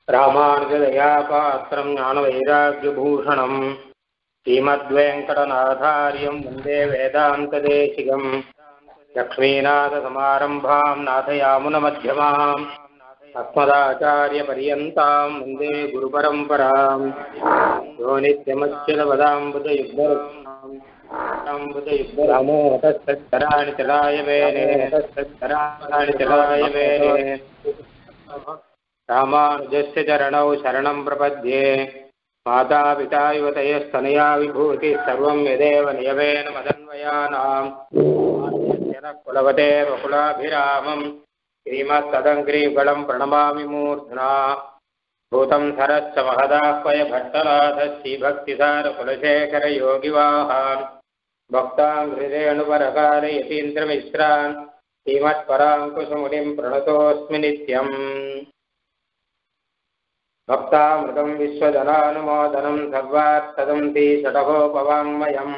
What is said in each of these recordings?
रामानुजदयापात्रम् ज्ञानवैराग्यभूषणम् श्रीमद्वेङ्कटनाथार्यम् वन्दे वेदान्तदेशिकम् लक्ष्मीनाथसमारम्भाम् नाथयामुनमध्यमाम् अस्मदाचार्यपर्यन्ताम् वन्दे गुरुपरम्पराम् यो नित्यमच्युतपदाम्बुजयुग्मरुक्माम्बुजयुग्मरामो तत्सत्तराणि चलाय वेने तत्सत्तराणि चलाय वेने रामानुजस्य चरणौ शरणं प्रपद्ये मातापिता युवतयस्तनया विभूतिः सर्वं यदेव नियमेन मदन्वयानाम् कुलवते वकुलाभिरामम् श्रीमत्तदङ्ग्रीगणम् प्रणमामि मूर्ध्ना भूतं सरश्च महदाह्वय भट्टनाथश्रीभक्तिसारकुलशेखरयोगिवाहान् भक्ताङ्घ्रिरेणुपरकाल यतीन्द्रमिश्रान् श्रीमत्पराङ्कुशमुनिं प्रणतोऽस्मि नित्यम् भक्तामृतं विश्वजनानुमोदनं सर्वात्तदन्ति षडहोपवाङ्मयम्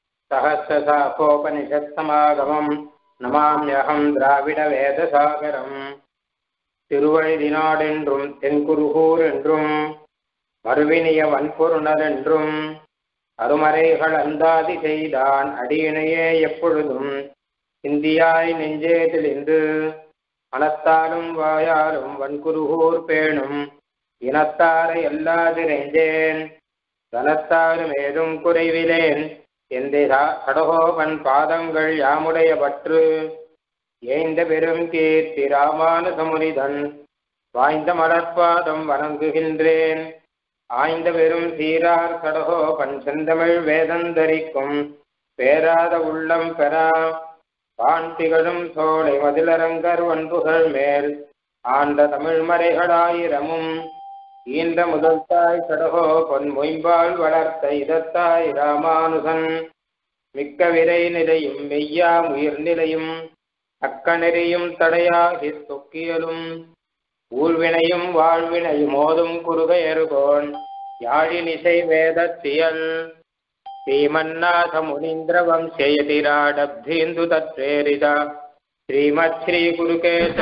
सहस्रशाखोपनिषत्समागमम् நமாமியகம் திராவிட வேதசாகரம் திருவழிதினாடென்றும் தென்குருகூர் என்றும் மறுவினிய வன்பொருணர் என்றும் அருமறைகள் அந்தாதி செய்தான் அடியினையே எப்பொழுதும் இந்தியாய் நெஞ்சே தெளிந்து மனத்தாலும் வாயாலும் வன்குருகூர் பேணும் இனத்தாரை எல்லாதிரைந்தேன் தனத்தாலும் ஏதும் குறைவிலேன் எந்தை சடகோபன் பாதங்கள் யாமுடைய பற்று ஏய்ந்த பெரும் கீர்த்தி ராமானுசமுனிதன் வாய்ந்த மலர்பாதம் வணங்குகின்றேன் ஆய்ந்த பெரும் சீரார் சடகோபன் செந்தமிழ் வேதந்தரிக்கும் பேராத உள்ளம் பெறா பான் திகழும் சோலை மதிலரங்கர் வன்புகள் மேல் ஆண்ட தமிழ் மறைகளாயிரமும் ஈன்ற முதல் தாய் சடகோ பொன் மொயம்பால் வளர்த்த இதத்தாய் ராமானுசன் மிக்க விரை நிலையும் மெய்யா உயிர் நிலையும் அக்கணெறியும் தடையாகி தொக்கியலும் ஊழ்வினையும் வாழ்வினையும் மோதும் குறுகையருகோன் யாழினிசை வேதத்தியல் ஸ்ரீமன்னாத முனீந்திர வம்சயதிராடப்தீந்து தத்வேரித ஸ்ரீமத் ஸ்ரீ குருகேச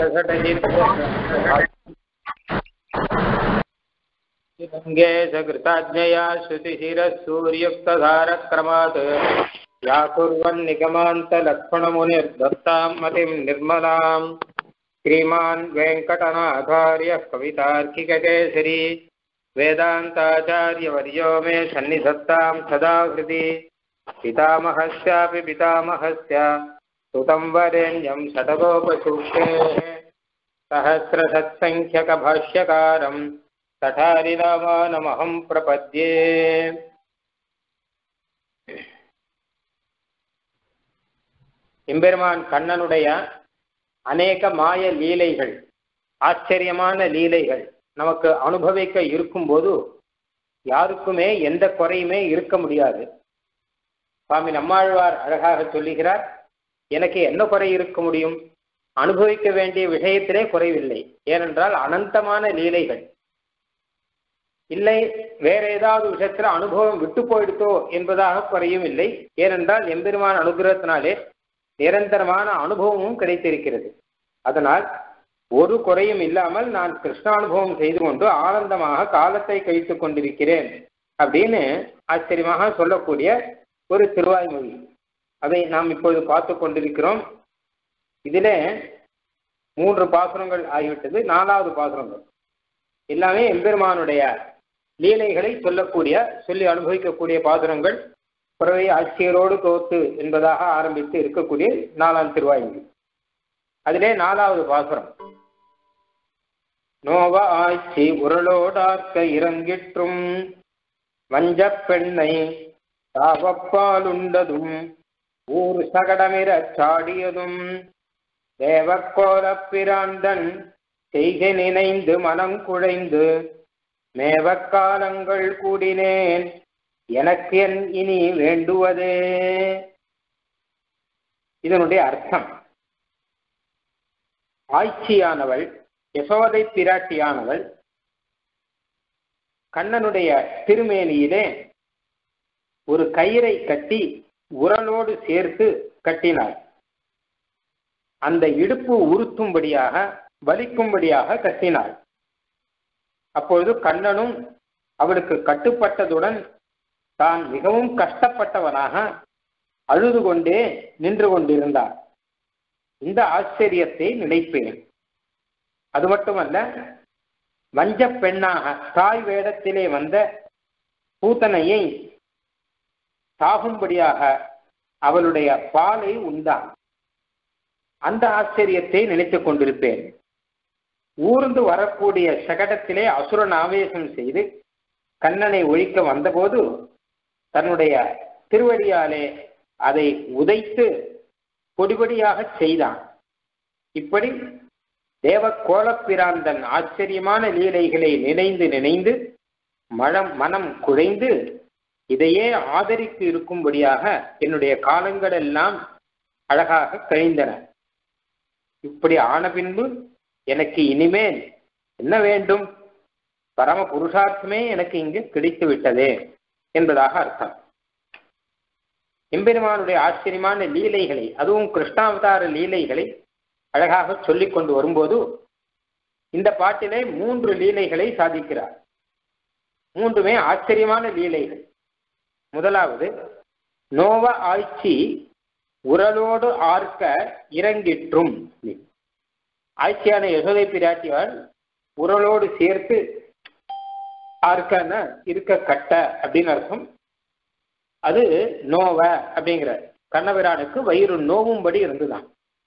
गङ्गेशकृताज्ञया श्रुतिशिरः सूर्युक्तधारक्रमात् व्याकुर्वन्निगमान्तलक्ष्मणमुनिर्दत्तां मतिं निर्मलाम् श्रीमान् वेङ्कटनाथार्यः कवितार्किककेसरी वेदान्ताचार्यवर्यो मे सन्निधत्तां सदा हृदि पितामहस्यापि पितामहस्य सुतं वरेण्यं षटगोपसूक्तेः सहस्रसत्सङ्ख्यकभाष्यकारम् तठारिनामानमहं प्रपद्ये எம்பெருமான் கண்ணனுடைய அநேக மாய லீலைகள் ஆச்சரியமான லீலைகள் நமக்கு அனுபவிக்க இருக்கும்போது யாருக்குமே எந்த குறையுமே இருக்க முடியாது சுவாமி நம்மாழ்வார் அழகாக சொல்லுகிறார் எனக்கு என்ன குறை இருக்க முடியும் அனுபவிக்க வேண்டிய விஷயத்திலே குறைவில்லை ஏனென்றால் அனந்தமான லீலைகள் இல்லை வேற ஏதாவது விஷயத்துல அனுபவம் விட்டு போயிடுத்தோ என்பதாக குறையும் இல்லை ஏனென்றால் எம்பெருமான அனுகிரகத்தினாலே நிரந்தரமான அனுபவமும் கிடைத்திருக்கிறது அதனால் ஒரு குறையும் இல்லாமல் நான் கிருஷ்ணானுபவம் செய்து கொண்டு ஆனந்தமாக காலத்தை கழித்துக் கொண்டிருக்கிறேன் அப்படின்னு ஆச்சரியமாக சொல்லக்கூடிய ஒரு திருவாய்மொழி அதை நாம் இப்பொழுது பார்த்து கொண்டிருக்கிறோம் இதிலே மூன்று பாசுரங்கள் ஆகிவிட்டது நாலாவது பாசுரங்கள் எல்லாமே எம்பெருமானுடைய லீலைகளை சொல்லக்கூடிய சொல்லி அனுபவிக்கக்கூடிய பாசுரங்கள் புறவை ஆட்சியரோடு தோத்து என்பதாக ஆரம்பித்து இருக்கக்கூடிய நாலாம் திருவாய்மொழி அதிலே நாலாவது பாசுரம் நோவ ஆட்சி உருளோடாக்க இறங்கிற்றும் வஞ்சப் பெண்ணை தாவப்பாலுண்டதும் ஊர் சகடமிரச் சாடியதும் தேவக்கோலப் பிராந்தன் செய்கை நினைந்து மனம் குழைந்து மேவக்காலங்கள் கூடினேன் எனக்கு என் இனி வேண்டுவதே இதனுடைய அர்த்தம் ஆய்ச்சியானவள் யசோதை பிராட்டியானவள் கண்ணனுடைய திருமேனியிலே ஒரு கயிறை கட்டி உரலோடு சேர்த்து கட்டினாள் அந்த இடுப்பு உறுத்தும்படியாக வலிக்கும்படியாக கட்டினாள் அப்பொழுது கண்ணனும் அவளுக்கு கட்டுப்பட்டதுடன் தான் மிகவும் கஷ்டப்பட்டவனாக அழுது கொண்டே நின்று கொண்டிருந்தார் இந்த ஆச்சரியத்தை நினைப்பேன் அது மட்டுமல்ல வஞ்ச பெண்ணாக தாய் வேடத்திலே வந்த பூத்தனையை சாகும்படியாக அவளுடைய பாலை உண்டான் அந்த ஆச்சரியத்தை நினைத்துக் கொண்டிருப்பேன் ஊர்ந்து வரக்கூடிய சகடத்திலே அசுரன் ஆவேசம் செய்து கண்ணனை ஒழிக்க வந்தபோது தன்னுடைய திருவடியாலே அதை உதைத்து பொடிபடியாக செய்தான் இப்படி தேவ கோலப்பிராந்தன் ஆச்சரியமான லீலைகளை நினைந்து நினைந்து மனம் மனம் குழைந்து இதையே ஆதரித்து இருக்கும்படியாக என்னுடைய காலங்கள் எல்லாம் அழகாக கழிந்தன இப்படி ஆன பின்பு எனக்கு இனிமேல் என்ன வேண்டும் பரம புருஷார்த்தமே எனக்கு இங்கு கிடைத்து விட்டதே என்பதாக அர்த்தம் எம்பெருமானுடைய ஆச்சரியமான லீலைகளை அதுவும் கிருஷ்ணாவதார லீலைகளை அழகாக சொல்லிக் கொண்டு வரும்போது இந்த பாட்டிலே மூன்று லீலைகளை சாதிக்கிறார் மூன்றுமே ஆச்சரியமான லீலைகள் முதலாவது நோவ ஆய்ச்சி உரலோடு ஆர்க்க இறங்கிற்றும் ஆய்ச்சியான யசோதை பிராட்டியால் உரலோடு சேர்த்து ஆர்க்கன இருக்க கட்ட அப்படின்னு அர்த்தம் அது நோவ அப்படிங்கிற கண்ணபிரானுக்கு வயிறு நோவும்படி இருந்துதான்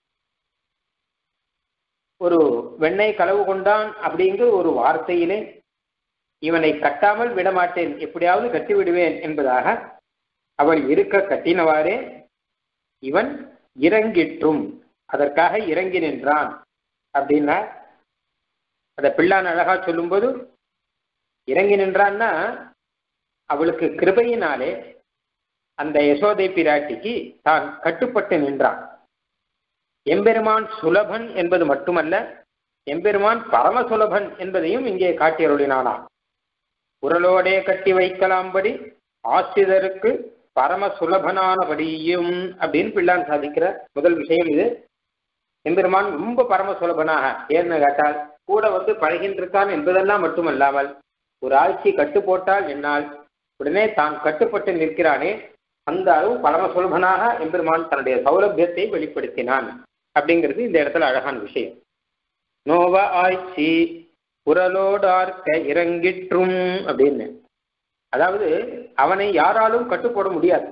ஒரு வெண்ணெய் களவு கொண்டான் அப்படிங்கிற ஒரு வார்த்தையிலே இவனை கட்டாமல் விடமாட்டேன் எப்படியாவது கட்டி விடுவேன் என்பதாக அவள் இருக்க கட்டினவாறே இவன் இறங்கிற்றும் அதற்காக இறங்கி நின்றான் அப்படின்னா அத பிள்ளான் அழகா சொல்லும்போது இறங்கி நின்றான்னா அவளுக்கு கிருபையினாலே அந்த யசோதை பிராட்டிக்கு தான் கட்டுப்பட்டு நின்றான் எம்பெருமான் சுலபன் என்பது மட்டுமல்ல எம்பெருமான் பரம சுலபன் என்பதையும் இங்கே காட்டியருளினானாம் உரலோடே கட்டி வைக்கலாம்படி ஆசிரியருக்கு பரம சுலபனானபடியும் அப்படின்னு பிள்ளான் சாதிக்கிற முதல் விஷயம் இது எம்பெருமான் ரொம்ப பரம சுலபனாக ஏன்னு கேட்டால் கூட வந்து பழகின்றிருக்கான் என்பதெல்லாம் மட்டுமல்லாமல் ஒரு ஆட்சி கட்டு போட்டால் என்னால் உடனே தான் கட்டுப்பட்டு நிற்கிறானே அந்த அளவு பரம சுலபனாக எம்பெருமான் தன்னுடைய சௌலபியத்தை வெளிப்படுத்தினான் அப்படிங்கிறது இந்த இடத்துல அழகான விஷயம் நோவ ஆய்ச்சி புரலோடார்க்க இறங்கிற்றும் அப்படின்னு அதாவது அவனை யாராலும் கட்டுப்போட முடியாது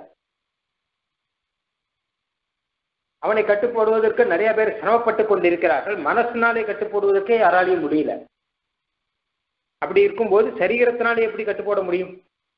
அவனை கட்டுப்போடுவதற்கு நிறைய பேர் சிரமப்பட்டு கொண்டிருக்கிறார்கள் மனசினாலே கட்டுப்போடுவதற்கே யாராலையும் முடியல அப்படி இருக்கும்போது சரீரத்தினாலே எப்படி கட்டுப்போட முடியும்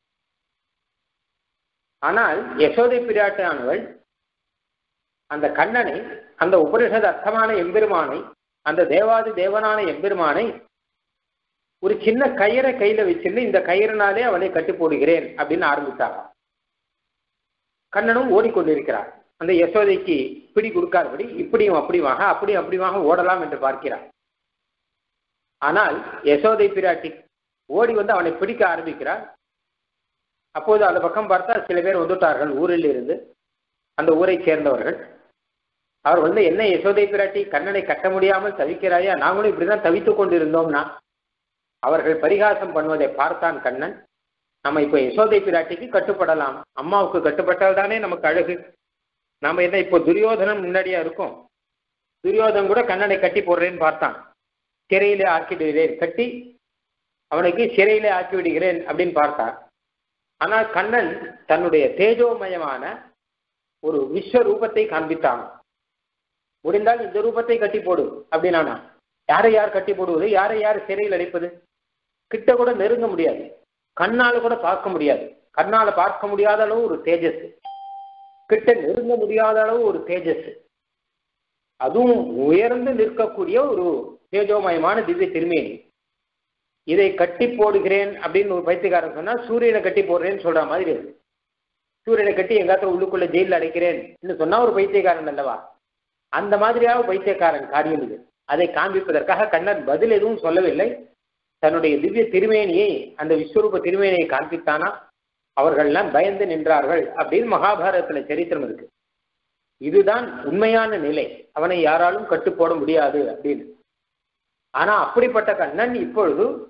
ஆனால் யசோதை பிராட்டானவள் அந்த கண்ணனை அந்த உபனிஷத் அர்த்தமான எம்பெருமானை அந்த தேவாதி தேவனான எம்பெருமானை ஒரு சின்ன கயிறை கையில வச்சிருந்து இந்த கயிறுனாலே அவனை கட்டி போடுகிறேன் அப்படின்னு ஆரம்பித்தாங்க கண்ணனும் ஓடிக்கொண்டிருக்கிறார் அந்த யசோதைக்கு பிடி கொடுக்காதபடி இப்படியும் அப்படியுமாக அப்படியும் அப்படியுமாக ஓடலாம் என்று பார்க்கிறார் ஆனால் யசோதை பிராட்டி ஓடி வந்து அவனை பிடிக்க ஆரம்பிக்கிறார் அப்போது அந்த பக்கம் பார்த்தா சில பேர் வந்துட்டார்கள் ஊரில் இருந்து அந்த ஊரை சேர்ந்தவர்கள் அவர் வந்து என்ன யசோதை பிராட்டி கண்ணனை கட்ட முடியாமல் தவிக்கிறாயா நாங்களும் இப்படிதான் தவித்துக் கொண்டிருந்தோம்னா அவர்கள் பரிகாசம் பண்ணுவதை பார்த்தான் கண்ணன் நம்ம இப்போ யசோதை பிராட்டிக்கு கட்டுப்படலாம் அம்மாவுக்கு கட்டுப்பட்டால் தானே நமக்கு அழகு நாம என்ன இப்போ துரியோதனன் முன்னாடியா இருக்கோம் துரியோதன் கூட கண்ணனை கட்டி போடுறேன்னு பார்த்தான் சிறையிலே ஆக்கி விடுகிறேன் கட்டி அவனுக்கு சிறையிலே ஆக்கி விடுகிறேன் அப்படின்னு பார்த்தான் ஆனால் கண்ணன் தன்னுடைய தேஜோமயமான ஒரு விஸ்வரூபத்தை காண்பித்தான் முடிந்தால் இந்த ரூபத்தை கட்டி போடு அப்படின்னா யாரை யார் கட்டி போடுவது யாரை யார் சிறையில் அடைப்பது கிட்ட கூட நெருங்க முடியாது கண்ணால கூட பார்க்க முடியாது கண்ணால பார்க்க முடியாத அளவு ஒரு தேஜஸ் கிட்ட நெருங்க முடியாத அளவு ஒரு தேஜஸ் அதுவும் உயர்ந்து நிற்கக்கூடிய ஒரு தேஜோமயமான திவ்ய திருமேனி இதை கட்டி போடுகிறேன் அப்படின்னு ஒரு பைத்தியக்காரன் சொன்னா சூரியனை கட்டி போடுறேன்னு சொல்ற மாதிரி இருக்கு சூரியனை கட்டி எங்காத்துல உள்ளுக்குள்ள ஜெயிலில் அடைக்கிறேன் சொன்னா ஒரு பைத்தியக்காரன் அல்லவா அந்த மாதிரியாக பைத்தியக்காரன் காரியம் இது அதை காண்பிப்பதற்காக கண்ணன் பதில் எதுவும் சொல்லவில்லை தன்னுடைய திவ்ய திருமேனியை அந்த விஸ்வரூப திருமேனியை காண்பித்தானா அவர்கள்லாம் பயந்து நின்றார்கள் அப்படின்னு மகாபாரதத்துல சரித்திரம் இருக்கு இதுதான் உண்மையான நிலை அவனை யாராலும் கட்டுப்போட முடியாது அப்படின்னு ஆனா அப்படிப்பட்ட கண்ணன் இப்பொழுது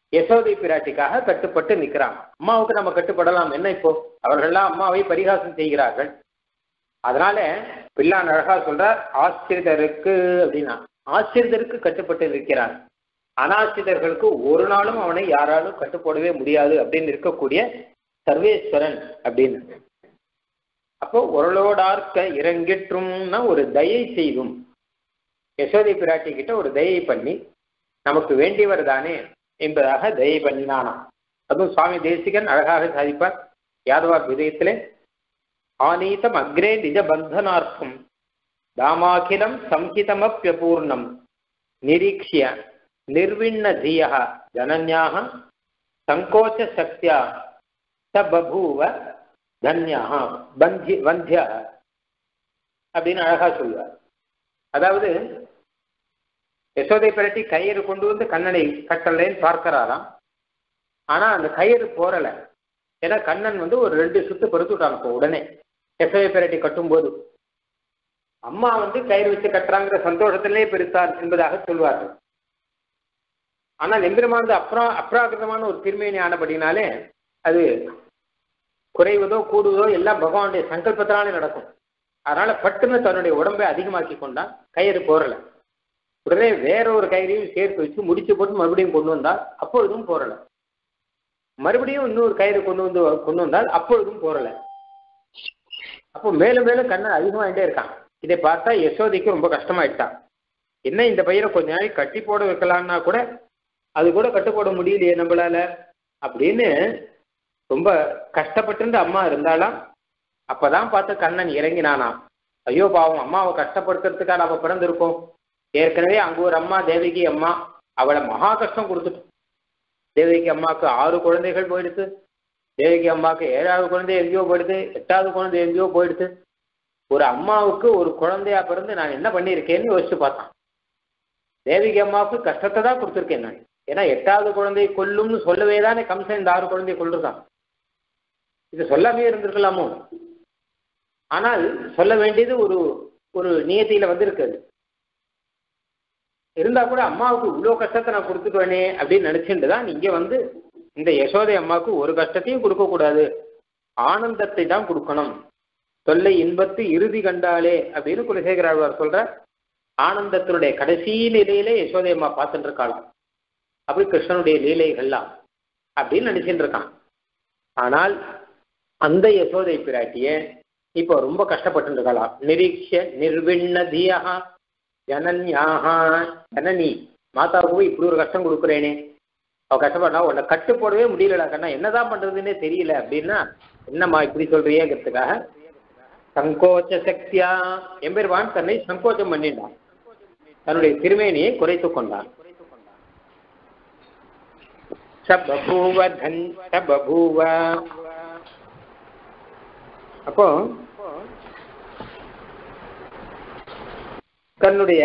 யசோதை பிராட்டிக்காக கட்டுப்பட்டு நிற்கிறான் அம்மாவுக்கு நம்ம கட்டுப்படலாம் என்ன இப்போ அவர்கள்லாம் அம்மாவை பரிகாசம் செய்கிறார்கள் அதனால பிள்ளான் அழகா சொல்றார் ஆசிரிதருக்கு அப்படின்னா ஆசிரிதருக்கு கட்டுப்பட்டு இருக்கிறான் அனாசிரியர்களுக்கு ஒரு நாளும் அவனை யாராலும் கட்டுப்படவே முடியாது அப்படின்னு இருக்கக்கூடிய சர்வேஸ்வரன் அப்படின்னு அப்போ உரளோடார்க்க இறங்கிற்றும்னா ஒரு தயை செய்தும் யசோதை பிராட்டி கிட்ட ஒரு தயை பண்ணி நமக்கு வேண்டியவர் தானே என்பதாக தயை பண்ணினானாம் அதுவும் சுவாமி தேசிகன் அழகாக சாதிப்பார் யாதவா விதயத்திலே ஆனீதம் அக்ரே நிஜ பந்தனார்த்தம் தாமாகிலம் சம்ஹிதமப்பியபூர்ணம் நிரீக்ஷிய நிர்விண்ண தியா ஜனன்யாக சங்கோச்ச சக்தியா ச பபூவ தன்யாக பந்தி வந்திய அப்படின்னு அழகா சொல்லுவார் அதாவது யசோதை பிரட்டி கயிறு கொண்டு வந்து கண்ணனை கட்டலைன்னு பார்க்கிறாராம் ஆனா அந்த கயிறு போறல ஏன்னா கண்ணன் வந்து ஒரு ரெண்டு சுத்து படுத்துட்டான் இப்போ உடனே யசோதை பிரட்டி கட்டும்போது அம்மா வந்து கயிறு வச்சு கட்டுறாங்கிற சந்தோஷத்திலே பெருத்தார் என்பதாக சொல்வார்கள் ஆனால் எம்பெருமானது அப்ரா அப்ராகிருதமான ஒரு திருமேனி ஆனபடினாலே அது குறைவதோ கூடுவதோ எல்லாம் பகவானுடைய சங்கல்பத்தினாலே நடக்கும் அதனால பட்டுன்னு தன்னுடைய உடம்பை அதிகமாக்கி கொண்டான் கயிறு போறல உடனே வேற ஒரு கயிறையும் சேர்த்து வச்சு முடிச்சு போட்டு மறுபடியும் கொண்டு வந்தால் அப்பொழுதும் போறல மறுபடியும் இன்னொரு கயிறு கொண்டு வந்து கொண்டு வந்தால் அப்பொழுதும் போறல அப்போ மேலும் மேலும் கண்ணன் அதிகமாகிட்டே இருக்கான் இதை பார்த்தா யசோதைக்கு ரொம்ப கஷ்டமாயிட்டான் என்ன இந்த பையனை கொஞ்ச நாளைக்கு கட்டி போட வைக்கலாம்னா கூட அது கூட கட்டு போட முடியலையே நம்மளால அப்படின்னு ரொம்ப கஷ்டப்பட்டு அம்மா இருந்தாலாம் அப்பதான் பார்த்து கண்ணன் இறங்கினானாம் ஐயோ பாவம் அம்மாவை கஷ்டப்படுத்துறதுக்காக அவ பிறந்திருக்கோம் ஏற்கனவே அங்க ஒரு அம்மா தேவகி அம்மா அவளை மகா கஷ்டம் கொடுத்துட்டு தேவகி அம்மாவுக்கு ஆறு குழந்தைகள் போயிடுது தேவகி அம்மாவுக்கு ஏழாவது குழந்தை எங்கேயோ போயிடுது எட்டாவது குழந்தை எங்கேயோ போயிடுது ஒரு அம்மாவுக்கு ஒரு குழந்தையா பிறந்து நான் என்ன பண்ணியிருக்கேன்னு யோசிச்சு பார்த்தான் தேவகி அம்மாவுக்கு கஷ்டத்தை தான் கொடுத்துருக்கேன் நான் ஏன்னா எட்டாவது குழந்தையை கொல்லும்னு சொல்லவே தானே கம்சன் இந்த ஆறு குழந்தையை கொள்ளுறான் இது சொல்லாமே இருந்திருக்கலாமோ ஆனால் சொல்ல வேண்டியது ஒரு ஒரு நியத்தியில வந்திருக்குது இருந்தா கூட அம்மாவுக்கு இவ்வளோ கஷ்டத்தை நான் கொடுத்துக்குவேனே அப்படின்னு நினைச்சுட்டு தான் இங்க வந்து இந்த யசோதை அம்மாவுக்கு ஒரு கஷ்டத்தையும் கொடுக்க கூடாது ஆனந்தத்தை தான் கொடுக்கணும் தொல்லை இன்பத்து இறுதி கண்டாலே அப்படின்னு குலசேகர ஆழ்வார் சொல்ற ஆனந்தத்தினுடைய கடைசி நிலையிலே யசோதை அம்மா பார்த்துட்டு இருக்காளாம் அப்படி கிருஷ்ணனுடைய லீலைகள்லாம் அப்படின்னு நினைச்சுட்டு இருக்கான் ஆனால் அந்த யசோதை பிராட்டிய இப்போ ரொம்ப கஷ்டப்பட்டு இருக்கலாம் நிரீட்ச நிர்விண்ண தியா ஜனன்யாகா ஜனனி மாதாவுக்கு போய் இப்படி ஒரு கஷ்டம் கொடுக்குறேனே அவ கஷ்டப்படா உன்னை கட்டு போடவே முடியலடா கண்ணா என்னதான் பண்றதுன்னே தெரியல அப்படின்னா என்னம்மா இப்படி சொல்றியேங்கிறதுக்காக சங்கோச்ச சக்தியா எம்பெருவான் தன்னை சங்கோச்சம் பண்ணிட்டான் தன்னுடைய திருமேனியை குறைத்து கொண்டான் ச பபூவ தன் ச பபூவ அப்போ தன்னுடைய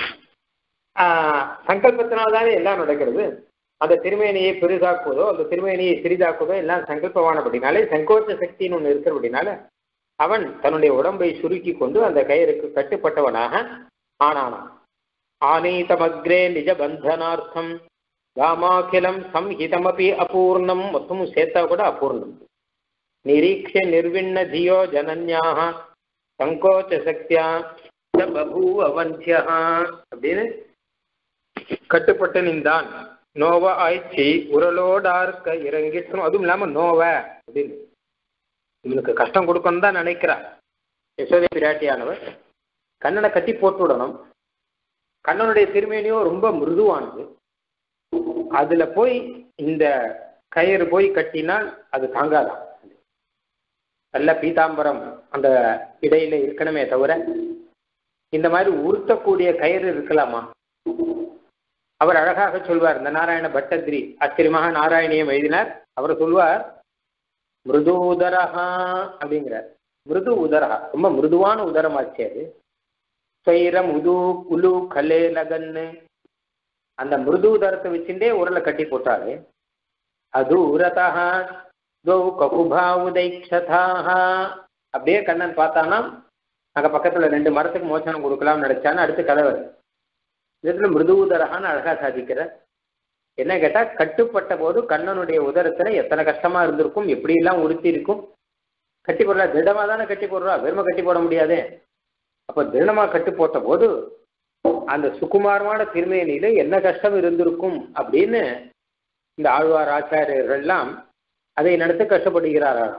சங்கல்பத்தினால்தானே எல்லாம் நடக்கிறது அந்த திருமேனியை பெரிதாக்குவதோ அந்த திருமேனியை சிறிதாக்குவதோ எல்லாம் சங்கல்பமானபடினாலே சங்கோச்ச சக்தின்னு ஒன்று இருக்கிறபடினால அவன் தன்னுடைய உடம்பை சுருக்கி கொண்டு அந்த கயிறுக்கு கட்டுப்பட்டவனாக ஆனானான் ஆனீதமக்ரே நிஜ பந்தனார்த்தம் ராமாகிலம் சம்ஹிதமபி அபூர்ணம் மொத்தமும் சேர்த்தா கூட அபூர்ணம் நிரீக்ஷ நிர்விண்ண தியோ ஜனன்யாக சங்கோச்ச சக்தியா ச பபூவ வந்தியா அப்படின்னு கட்டுப்பட்டு நின்றான் நோவ ஆய்ச்சி உரலோடார்க்க இறங்கிட்டும் அதுவும் இல்லாம நோவ அப்படின்னு இவனுக்கு கஷ்டம் கொடுக்கணும் தான் நினைக்கிறார் யசோதை பிராட்டியானவர் கண்ணனை கட்டி போட்டு விடணும் கண்ணனுடைய திருமேனியோ ரொம்ப மிருதுவானது அதுல போய் இந்த கயிறு போய் கட்டினால் அது தாங்காதான் நல்ல பீதாம்பரம் அந்த இடையில இருக்கணுமே தவிர இந்த மாதிரி உருத்தக்கூடிய கயிறு இருக்கலாமா அவர் அழகாக சொல்வார் இந்த நாராயண பட்டத்ரி ஆச்சரியமாக நாராயணியம் எழுதினார் அவர் சொல்வார் மிருது உதரஹா அப்படிங்கிறார் மிருது உதரஹா ரொம்ப மிருதுவான உதரமாச்சு அது ஸ்வைரம் உது உலு கலே லகன்னு அந்த மிருது உதரத்தை வச்சுட்டே உரலை கட்டி போட்டாரு அது உரதா தோ ககுபா உதைக்ஷதாக அப்படியே கண்ணன் பார்த்தானா அங்கே பக்கத்தில் ரெண்டு மரத்துக்கு மோசனம் கொடுக்கலாம்னு நினைச்சான்னு அடுத்து கதை வருது இதில் மிருதுதரகான்னு அழகா சாதிக்கிற என்ன கேட்டா கட்டுப்பட்ட போது கண்ணனுடைய உதரத்துல எத்தனை கஷ்டமா இருந்திருக்கும் எப்படி எல்லாம் உறுத்தி இருக்கும் கட்டி போடுறா திடமா தானே கட்டி போடுறா வெறுமை கட்டி போட முடியாதே அப்ப திடமா கட்டி போட்ட போது அந்த சுகுமாரமான திருமேனியில என்ன கஷ்டம் இருந்திருக்கும் அப்படின்னு இந்த ஆழ்வார் ஆச்சாரியர்கள் எல்லாம் அதை நடத்த கஷ்டப்படுகிறாராம்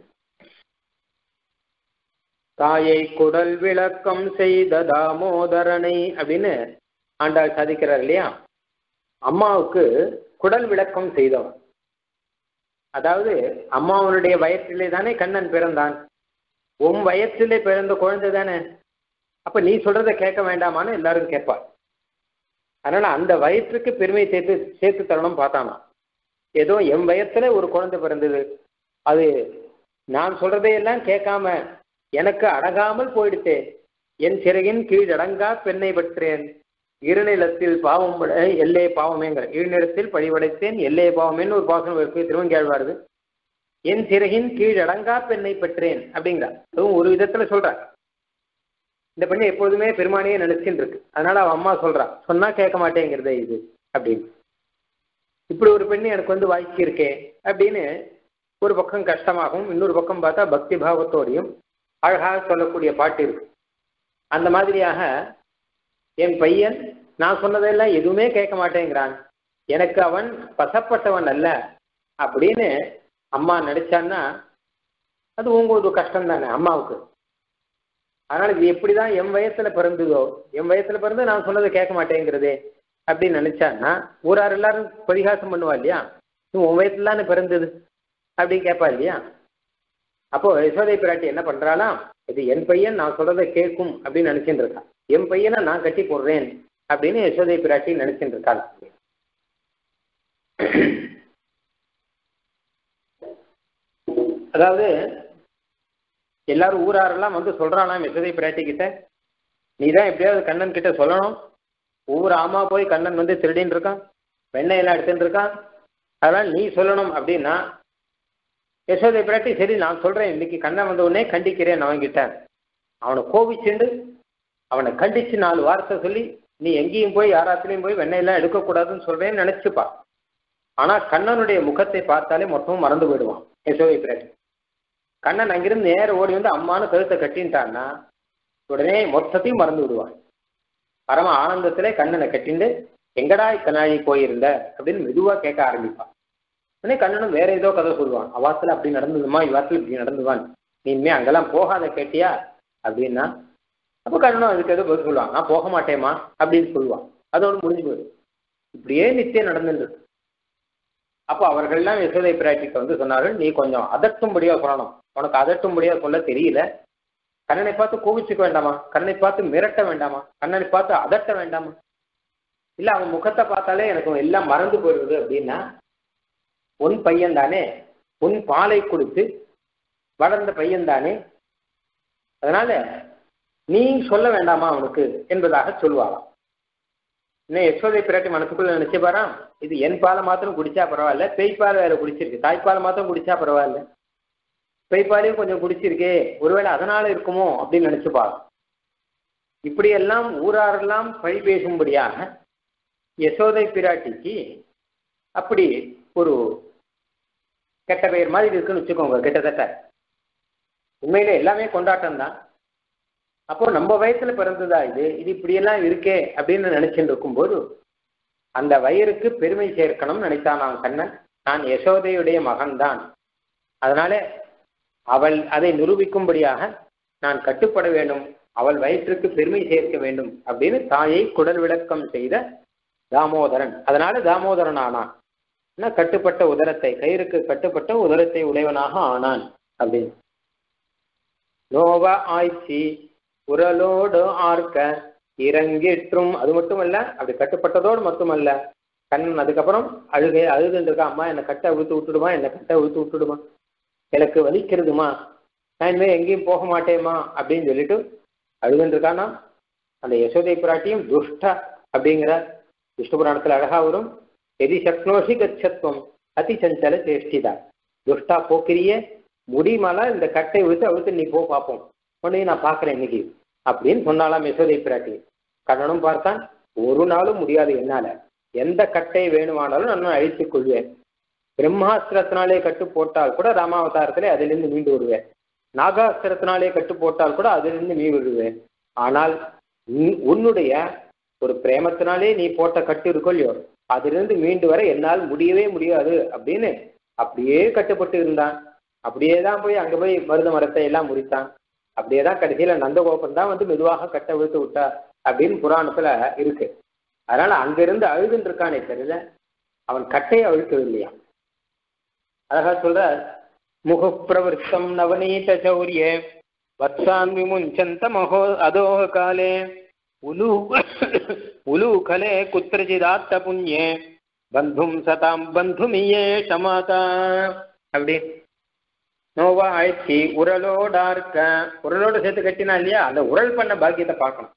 தாயை குடல் விளக்கம் செய்த தாமோதரனை அப்படின்னு ஆண்டாள் சாதிக்கிறார் இல்லையா அம்மாவுக்கு குடல் விளக்கம் செய்தவன் அதாவது அம்மாவனுடைய வயற்றிலே தானே கண்ணன் பிறந்தான் உன் வயற்றிலே பிறந்த குழந்தை தானே அப்ப நீ சொல்றத கேட்க வேண்டாமான்னு எல்லாரும் கேட்பார் அதனால அந்த வயிற்றுக்கு பெருமை சேர்த்து சேர்த்து தரணும் பார்த்தானா ஏதோ என் வயத்துல ஒரு குழந்தை பிறந்தது அது நான் சொல்றதையெல்லாம் கேட்காம எனக்கு அடங்காமல் போயிடுத்தே என் சிறகின் கீழ் அடங்கா பெண்ணை பெற்றேன் இருநிலத்தில் பாவம் பட எல்லே பாவமேங்கிற இருநிலத்தில் பழிவடைத்தேன் எல்லே பாவமேன்னு ஒரு பாசனம் இருக்கு திருவங்கேழ்வாருது என் சிறகின் கீழ் அடங்கா பெண்ணை பெற்றேன் அப்படிங்கிறார் அதுவும் ஒரு விதத்துல சொல்றார் இந்த பெண்ணு எப்பொழுதுமே பெருமானையே நினைச்சுட்டு இருக்கு அதனால அவன் அம்மா சொல்றா சொன்னா கேட்க மாட்டேங்கிறதே இது அப்படின்னு இப்படி ஒரு பெண்ணு எனக்கு வந்து வாய்க்கு இருக்கே அப்படின்னு ஒரு பக்கம் கஷ்டமாகவும் இன்னொரு பக்கம் பார்த்தா பக்தி பாவத்தோடையும் அழகாக சொல்லக்கூடிய பாட்டு இருக்கு அந்த மாதிரியாக என் பையன் நான் சொன்னதெல்லாம் எதுவுமே கேட்க மாட்டேங்கிறான் எனக்கு அவன் பசப்பட்டவன் அல்ல அப்படின்னு அம்மா நினைச்சான்னா அது உங்களுக்கு கஷ்டம் தானே அம்மாவுக்கு அதனால இது எப்படிதான் என் வயசுல பிறந்ததோ என் வயசுல பிறந்து நான் சொன்னதை கேட்க மாட்டேங்கிறதே அப்படின்னு நினைச்சான்னா ஊரார் எல்லாரும் பரிகாசம் பண்ணுவா இல்லையா நீ உன் வயசுல தானே பிறந்தது அப்படின்னு கேட்பா இல்லையா அப்போ யசோதை பிராட்டி என்ன பண்றாளாம் இது என் பையன் நான் சொல்றதை கேட்கும் அப்படின்னு நினைச்சுட்டு இருக்கா என் பையனை நான் கட்டி போடுறேன் அப்படின்னு யசோதை பிராட்டி நினைச்சுட்டு இருக்காள் அதாவது எல்லாரும் ஊராரெல்லாம் வந்து சொல்றானாம் யசோதை பிராட்டி கிட்ட நீ தான் எப்படியாவது கண்ணன் கிட்ட சொல்லணும் ஒவ்வொரு ஆமா போய் கண்ணன் வந்து திருடின்னு இருக்கான் வெண்ணெய் எல்லாம் எடுத்துட்டு இருக்கான் அதனால நீ சொல்லணும் அப்படின்னா யசோதை பிராட்டி சரி நான் சொல்றேன் இன்னைக்கு கண்ணன் வந்த உடனே கண்டிக்கிறேன் அவன்கிட்ட அவனை கோபிச்சுண்டு அவனை கண்டிச்சு நாலு வார்த்தை சொல்லி நீ எங்கேயும் போய் யாராத்துலையும் போய் வெண்ணெயெல்லாம் எடுக்கக்கூடாதுன்னு சொல்றேன்னு நினைச்சுப்பா ஆனா கண்ணனுடைய முகத்தை பார்த்தாலே மொத்தமும் மறந்து போயிடுவான் யசோதை பிராட்டி கண்ணன் அங்கிருந்து நேர ஓடி வந்து அம்மானு கழுத்தை கட்டின்ட்டான்னா உடனே மொத்தத்தையும் மறந்து விடுவான் பரம ஆனந்தத்திலே கண்ணனை கட்டிண்டு எங்கடா கண்ணாடி போயிருந்த அப்படின்னு மெதுவா கேட்க ஆரம்பிப்பான் உடனே கண்ணனும் வேற ஏதோ கதை சொல்லுவான் அவாத்துல அப்படி நடந்ததுமா இவாத்துல இப்படி நடந்துவான் நீ இனிமே அங்கெல்லாம் போகாத கேட்டியா அப்படின்னா அப்போ கண்ணனும் அதுக்கு ஏதோ பதில் சொல்லுவான் நான் போக மாட்டேமா அப்படின்னு சொல்லுவான் அதோடு முடிஞ்சு போயிடும் இப்படியே நித்தியம் நடந்துட்டு அப்போ அவர்கள்லாம் யசோதை பிராட்டிக்கு வந்து சொன்னார்கள் நீ கொஞ்சம் அதட்டும்படியா சொல்லணும் உனக்கு அதட்டும்படியா சொல்ல தெரியல கண்ணனை பார்த்து கோவிச்சுக்க வேண்டாமா கண்ணனை பார்த்து மிரட்ட வேண்டாமா கண்ணனை பார்த்து அதட்ட வேண்டாமா இல்ல அவன் முகத்தை பார்த்தாலே எனக்கு எல்லாம் மறந்து போயிடுது அப்படின்னா உன் பையன் தானே உன் பாலை கொடுத்து வளர்ந்த பையன் தானே அதனால நீ சொல்ல வேண்டாமா அவனுக்கு என்பதாக சொல்லுவாளாம் இன்னும் யசோதை பிராட்டி மனசுக்குள்ள நினைச்சு பாராம் இது என் பாலை மாத்திரம் குடிச்சா பரவாயில்ல பேய்ப்பால் வேற குடிச்சிருக்கு தாய்ப்பால் மாத்திரம் குடிச்சா பரவாயில்ல பேய்ப்பாலையும் கொஞ்சம் குடிச்சிருக்கே ஒருவேளை அதனால இருக்குமோ அப்படின்னு நினைச்சு பாரும் இப்படியெல்லாம் ஊராரெல்லாம் பழி பேசும்படியாக யசோதை பிராட்டிக்கு அப்படி ஒரு கெட்ட பெயர் மாதிரி இருக்குன்னு வச்சுக்கோங்க கிட்டத்தட்ட உண்மையில எல்லாமே கொண்டாட்டம் தான் அப்போ நம்ம வயசுல பிறந்ததா இது இது இப்படியெல்லாம் இருக்கே அப்படின்னு நினைச்சுட்டு இருக்கும்போது அந்த வயிறுக்கு பெருமை சேர்க்கணும்னு நினைத்தான் நான் கண்ணன் நான் யசோதையுடைய மகன்தான் அதனால அவள் அதை நிரூபிக்கும்படியாக நான் கட்டுப்பட வேண்டும் அவள் வயிற்றுக்கு பெருமை சேர்க்க வேண்டும் அப்படின்னு தாயை குடல் விளக்கம் செய்த தாமோதரன் அதனால தாமோதரன் ஆனான் கட்டுப்பட்ட உதரத்தை கயிறுக்கு கட்டுப்பட்ட உதரத்தை உடையவனாக ஆனான் அப்படின்னு நோவ ஆய்ச்சி உரலோடு ஆர்க்க இறங்கிற்றும் அது மட்டுமல்ல அப்படி கட்டுப்பட்டதோடு மட்டுமல்ல கண்ணன் அதுக்கப்புறம் அழுகை அழுதுன்னு இருக்கா அம்மா என்னை கட்டை அழுத்து விட்டுடுமா என்னை கட்டை அழுத்து விட்டுடுமா எனக்கு வலிக்கிறதுமா நான் இனிமேல் எங்கேயும் போக மாட்டேமா அப்படின்னு சொல்லிட்டு அழுதுன்னு இருக்கானா அந்த யசோதை பிராட்டியும் துஷ்டா அப்படிங்கிற விஷ்ணு புராணத்தில் அழகா வரும் எதி சக்னோஷி கச்சத்துவம் அதி சஞ்சல சேஷ்டிதா துஷ்டா போக்கிரிய முடிமலை இந்த கட்டை விழுத்து அழுத்து நீ போ பார்ப்போம் உடனே நான் பார்க்குறேன் இன்னைக்கு அப்படின்னு சொன்னாலாம் யசோதை பிராட்டி கண்ணனும் பார்த்தான் ஒரு நாளும் முடியாது என்னால எந்த கட்டை வேணுமானாலும் நான் அழித்துக் கொள்வேன் பிரம்மாஸ்திரத்தினாலே கட்டு போட்டால் கூட ராமாவதாரத்திலே அதிலிருந்து மீண்டு வருவேன் நாகாஸ்திரத்தினாலே கட்டு போட்டால் கூட அதிலிருந்து மீண்டு வருவேன் ஆனால் உன்- உன்னுடைய ஒரு பிரேமத்தினாலே நீ போட்ட கட்டு இருக்கொல்லையோ அதிலிருந்து மீண்டு வர என்னால் முடியவே முடியாது அப்படின்னு அப்படியே கட்டுப்பட்டு இருந்தான் அப்படியே தான் போய் அங்க போய் மருத மரத்தை எல்லாம் முறித்தான் அப்படியே தான் கடைசியில நந்தகோபன் தான் வந்து மெதுவாக கட்டை விழுத்து விட்டா அப்படின்னு புராணத்துல இருக்கு அதனால அங்கிருந்து அழுதுன்னு இருக்கானே தெரியல அவன் கட்டையை அழுக்கவில்லையா அழகா சொல்ற முகப்பிரவருத்தம் நவநீத சௌரிய வத்சான் விமுஞ்சந்த மகோ அதோக காலே உலு உலூகலே குத்திரச்சிதாத்த புண்ணியே பந்தும் சதாம் பந்துமியே சமாதா அப்படி நோவா ஆயிடுச்சு உரலோடா இருக்க உரலோட சேர்த்து கட்டினா இல்லையா அந்த உரல் பண்ண பாக்கியத்தை பார்க்கணும்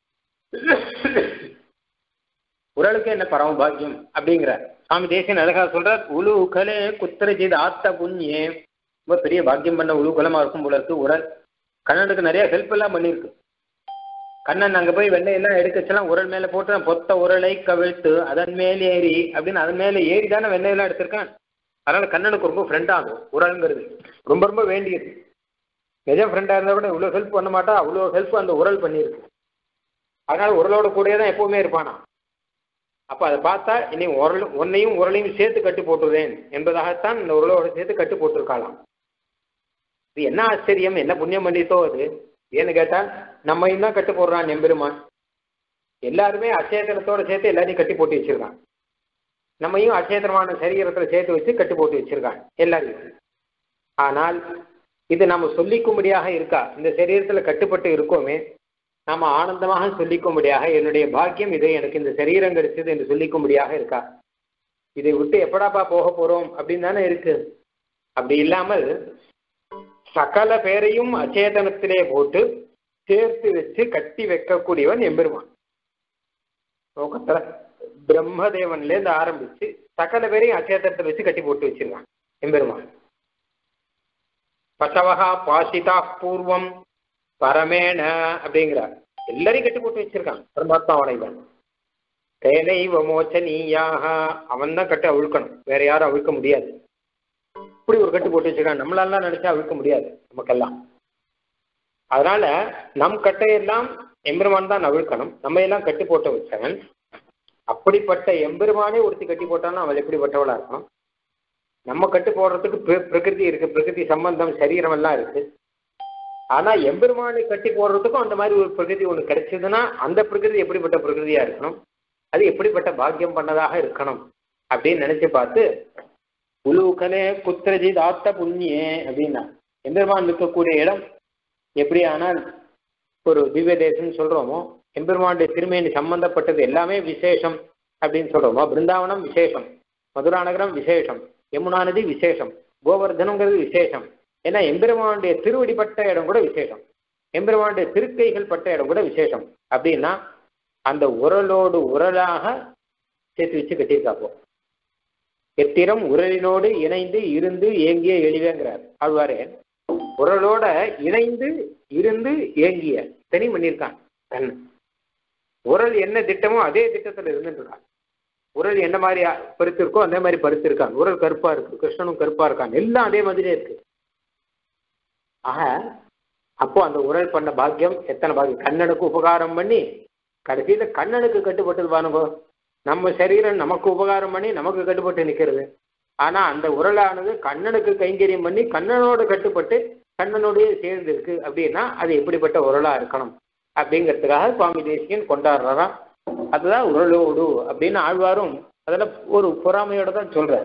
உரலுக்கு என்ன பரம பாக்கியம் அப்படிங்கிற சுவாமி தேசியன் அழகா சொல்றார் உலூகலே குத்திரச்சித் ஆத்த புண்ணியே ரொம்ப பெரிய பாக்கியம் பண்ண உலூகலமா இருக்கும் போல இருக்கு உரல் கண்ணனுக்கு நிறைய ஹெல்ப் எல்லாம் பண்ணியிருக்கு கண்ணன் அங்க போய் வெண்ணையெல்லாம் எடுக்கச்செல்லாம் உரல் மேல போட்டு பொத்த உரலை கவிழ்த்து அதன் மேல் ஏறி அப்படின்னு அதன் மேல ஏறி தானே வெண்ணையெல்லாம் எடுத்திருக்கான் அதனால கண்ணனுக்கு ரொம்ப ஃப்ரெண்ட் ஆகும் உரல்ங்கிறது ரொம்ப ரொம்ப வேண்டியது நிஜம் ஃப்ரெண்டா இருந்தா கூட இவ்வளவு ஹெல்ப் பண்ண மாட்டா அவ்வளோ ஹெல்ப் அந்த உரல் பண்ணியிருக்கு அதனால உரலோட கூடயே தான் எப்பவுமே இருப்பானா அப்ப அதை பார்த்தா இனி உரல் உன்னையும் உரலையும் சேர்த்து கட்டு போட்டுறேன் என்பதாகத்தான் இந்த உரலோட சேர்த்து கட்டு போட்டிருக்காளாம் இது என்ன ஆச்சரியம் என்ன புண்ணியம் பண்ணிட்டோ அது ஏன்னு கேட்டா நம்மையும் தான் கட்டு போடுறான் எம்பெருமான் எல்லாருமே அச்சேதனத்தோட சேர்த்து எல்லாரையும் கட்டி போட்டு வச்சிருக்கான் நம்மையும் அச்சேதனமான சரீரத்துல சேர்த்து வச்சு கட்டு போட்டு வச்சிருக்கான் எல்லாரையும் ஆனால் இது நம்ம சொல்லிக்கும்படியாக இருக்கா இந்த சரீரத்துல கட்டுப்பட்டு இருக்கோமே நாம ஆனந்தமாக சொல்லிக்கும்படியாக என்னுடைய பாக்கியம் இதை எனக்கு இந்த சரீரம் கிடைச்சது என்று சொல்லிக்கும்படியாக இருக்கா இதை விட்டு எப்படாப்பா போக போறோம் அப்படின்னு தானே இருக்கு அப்படி இல்லாமல் சகல பேரையும் அச்சேதனத்திலே போட்டு சேர்த்து வச்சு கட்டி வைக்கக்கூடியவன் எம்பெருமான் நோக்கத்துல பிரம்மதேவன்ல இருந்து ஆரம்பிச்சு சகல பேரையும் அச்சேதனத்தை வச்சு கட்டி போட்டு வச்சிருக்கான் எம்பெருமான் பசவகா பாசிதா பூர்வம் பரமேண அப்படிங்கிறார் எல்லாரையும் கட்டி போட்டு வச்சிருக்கான் பரமாத்மா அவனை தான் தேனைவ மோச்சனீயாக அவன் தான் கட்டு அவிழ்க்கணும் வேற யாரும் அவிழ்க்க முடியாது இப்படி ஒரு கட்டு போட்டு வச்சிருக்கான் நம்மளாலாம் நினைச்சா அவிழ்க்க முடியாது நமக்கெல்லாம் அதனால நம் கட்டையெல்லாம் எம்பெருமான் தான் அவிழ்க்கணும் நம்ம எல்லாம் கட்டி போட்டு வச்சவன் அப்படிப்பட்ட எம்பெருமானே ஒருத்தி கட்டி போட்டாலும் அவள் எப்படிப்பட்டவளா இருக்கணும் நம்ம கட்டு போடுறதுக்கு பிர- பிரகிருதி இருக்கு பிரகிருதி சம்பந்தம் சரீரம் எல்லாம் இருக்கு ஆனா எம்பெருமானை கட்டி போடுறதுக்கும் அந்த மாதிரி ஒரு பிரகிருதி ஒண்ணு கிடைச்சதுன்னா அந்த பிரகிருதி எப்படிப்பட்ட பிரகிருதியா இருக்கணும் அது எப்படிப்பட்ட பாக்கியம் பண்ணதாக இருக்கணும் அப்படின்னு நினைச்சு பார்த்து உலூக்கலே குத்திரஜித் ஆத்த புண்ணியே அப்படின்னா எம்பெருமான் இருக்கக்கூடிய இடம் எப்படி ஆனால் ஒரு திவ்ய தேசம்னு சொல்றோமோ எம்பெருமானுடைய திருமேனி சம்பந்தப்பட்டது எல்லாமே விசேஷம் அப்படின்னு சொல்றோமோ பிருந்தாவனம் விசேஷம் மதுரா நகரம் விசேஷம் யமுனா நதி விசேஷம் கோவர்தனங்கிறது விசேஷம் ஏன்னா எம்பெருமானுடைய திருவடி பட்ட இடம் கூட விசேஷம் எம்பெருமானுடைய திருக்கைகள் பட்ட இடம் கூட விசேஷம் அப்படின்னா அந்த உரலோடு உரலாக சேர்த்து வச்சு கட்டியிருக்காப்போ எத்திரம் உரலினோடு இணைந்து இருந்து ஏங்கிய எளிவேங்கிறார் ஆழ்வாரே உரலோட இணைந்து இருந்து ஏங்கிய தனி பண்ணியிருக்கான் தன் உரல் என்ன திட்டமோ அதே திட்டத்துல இருந்துட்டு இருக்கான் உரல் என்ன மாதிரி பருத்து இருக்கோ அதே மாதிரி பருத்து இருக்கான் உரல் கருப்பா இருக்கு கிருஷ்ணனும் கருப்பா இருக்கான் எல்லாம் அதே மாதிரியே இருக்கு ஆக அப்போ அந்த உரல் பண்ண பாக்கியம் எத்தனை பாக்கியம் கண்ணனுக்கு உபகாரம் பண்ணி கடைசியில கண்ணனுக்கு கட்டுப்பட்டது பாருங்க நம்ம சரீரம் நமக்கு உபகாரம் பண்ணி நமக்கு கட்டுப்பட்டு நிக்கிறது ஆனா அந்த உரலானது கண்ணனுக்கு கைங்கரியம் பண்ணி கண்ணனோடு கட்டுப்பட்டு கண்ணனோடயே சேர்ந்து இருக்கு அப்படின்னா அது எப்படிப்பட்ட உரலா இருக்கணும் அப்படிங்கிறதுக்காக சுவாமி தேசியன் கொண்டாடுறாராம் அதுதான் உரலோடு அப்படின்னு ஆழ்வாரும் அதுல ஒரு பொறாமையோட தான் சொல்றார்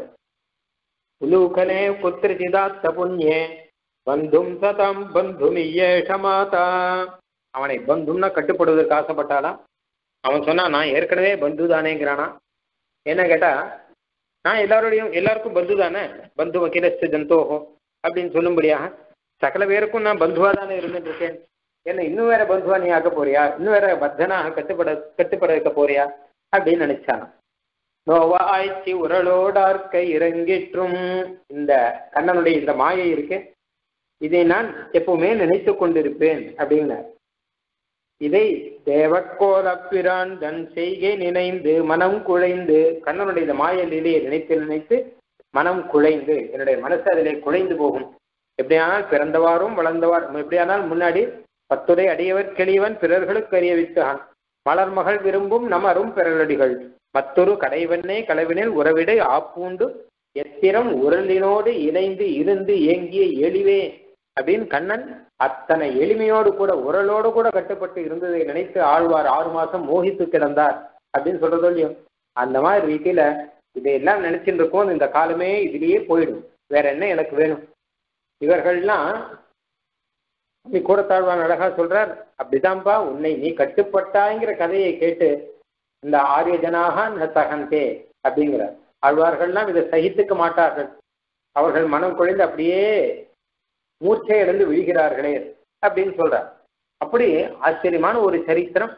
உலூகலே புத்திரஜிதாத்த புண்ணியே பந்தும் சதம் பந்துமியேஷ மாதா அவனை பந்தும்னா கட்டுப்படுவதற்கு ஆசைப்பட்டாளா அவன் சொன்னா நான் ஏற்கனவே பந்து தானேங்கிறானா என்ன கேட்டா நான் எல்லாரோடையும் எல்லாருக்கும் பந்து தானே பந்து வக்கீலஸ்து ஜந்தோகம் அப்படின்னு சொல்லும்படியாக சகல பேருக்கும் நான் பந்துவா தானே இருந்துட்டு இருக்கேன் என்ன இன்னும் வேற பந்துவா நீ ஆக்க போறியா இன்னும் வேற பத்தனாக கட்டுப்பட கட்டுப்பட வைக்க போறியா அப்படின்னு நினைச்சான் நோவாய்ச்சி உரலோடார்க்க இறங்கிற்றும் இந்த கண்ணனுடைய இந்த மாயை இருக்கு இதை நான் எப்பவுமே நினைத்து கொண்டிருப்பேன் அப்படின்னார் இதை தேவக்கோலப்பிரான் தன் செய்கை நினைந்து மனம் குழைந்து கண்ணனுடைய இந்த மாய லீலையை நினைத்து நினைத்து மனம் குழைந்து என்னுடைய மனசு அதிலே குழைந்து போகும் எப்படியானால் பிறந்தவாறும் வளர்ந்தவாறும் எப்படியானால் முன்னாடி பத்துரை அடியவர் கிளியவன் பிறர்களுக்கு அறியவித்தான் மலர் மகள் விரும்பும் நமரும் பிறலடிகள் மற்றொரு கடைவண்ணே களவினில் உறவிடை ஆப்பூண்டு எத்திரம் உரலினோடு இணைந்து இருந்து ஏங்கிய எளிவே அப்படின்னு கண்ணன் அத்தனை எளிமையோடு கூட உரலோடு கூட கட்டுப்பட்டு இருந்ததை நினைத்து ஆழ்வார் ஆறு மாசம் மோகித்து கிடந்தார் அப்படின்னு சொல்றதோ இல்லையோ அந்த மாதிரி ரீதியில இதையெல்லாம் நினைச்சுட்டு இருக்கோம் இந்த காலமே இதுலயே போயிடும் வேற என்ன எனக்கு வேணும் இவர்கள்லாம் நீ கூட தாழ்வான் அழகா சொல்றார் அப்படிதான்ப்பா உன்னை நீ கட்டுப்பட்டாங்கிற கதையை கேட்டு இந்த ஆரிய ஜனாக நத்தகந்தே அப்படிங்கிறார் ஆழ்வார்கள்லாம் இதை சகித்துக்க மாட்டார்கள் அவர்கள் மனம் குழைந்து அப்படியே மூர்ச்சை இழந்து விழுகிறார்களே அப்படின்னு சொல்றார் அப்படி ஆச்சரியமான ஒரு சரித்திரம்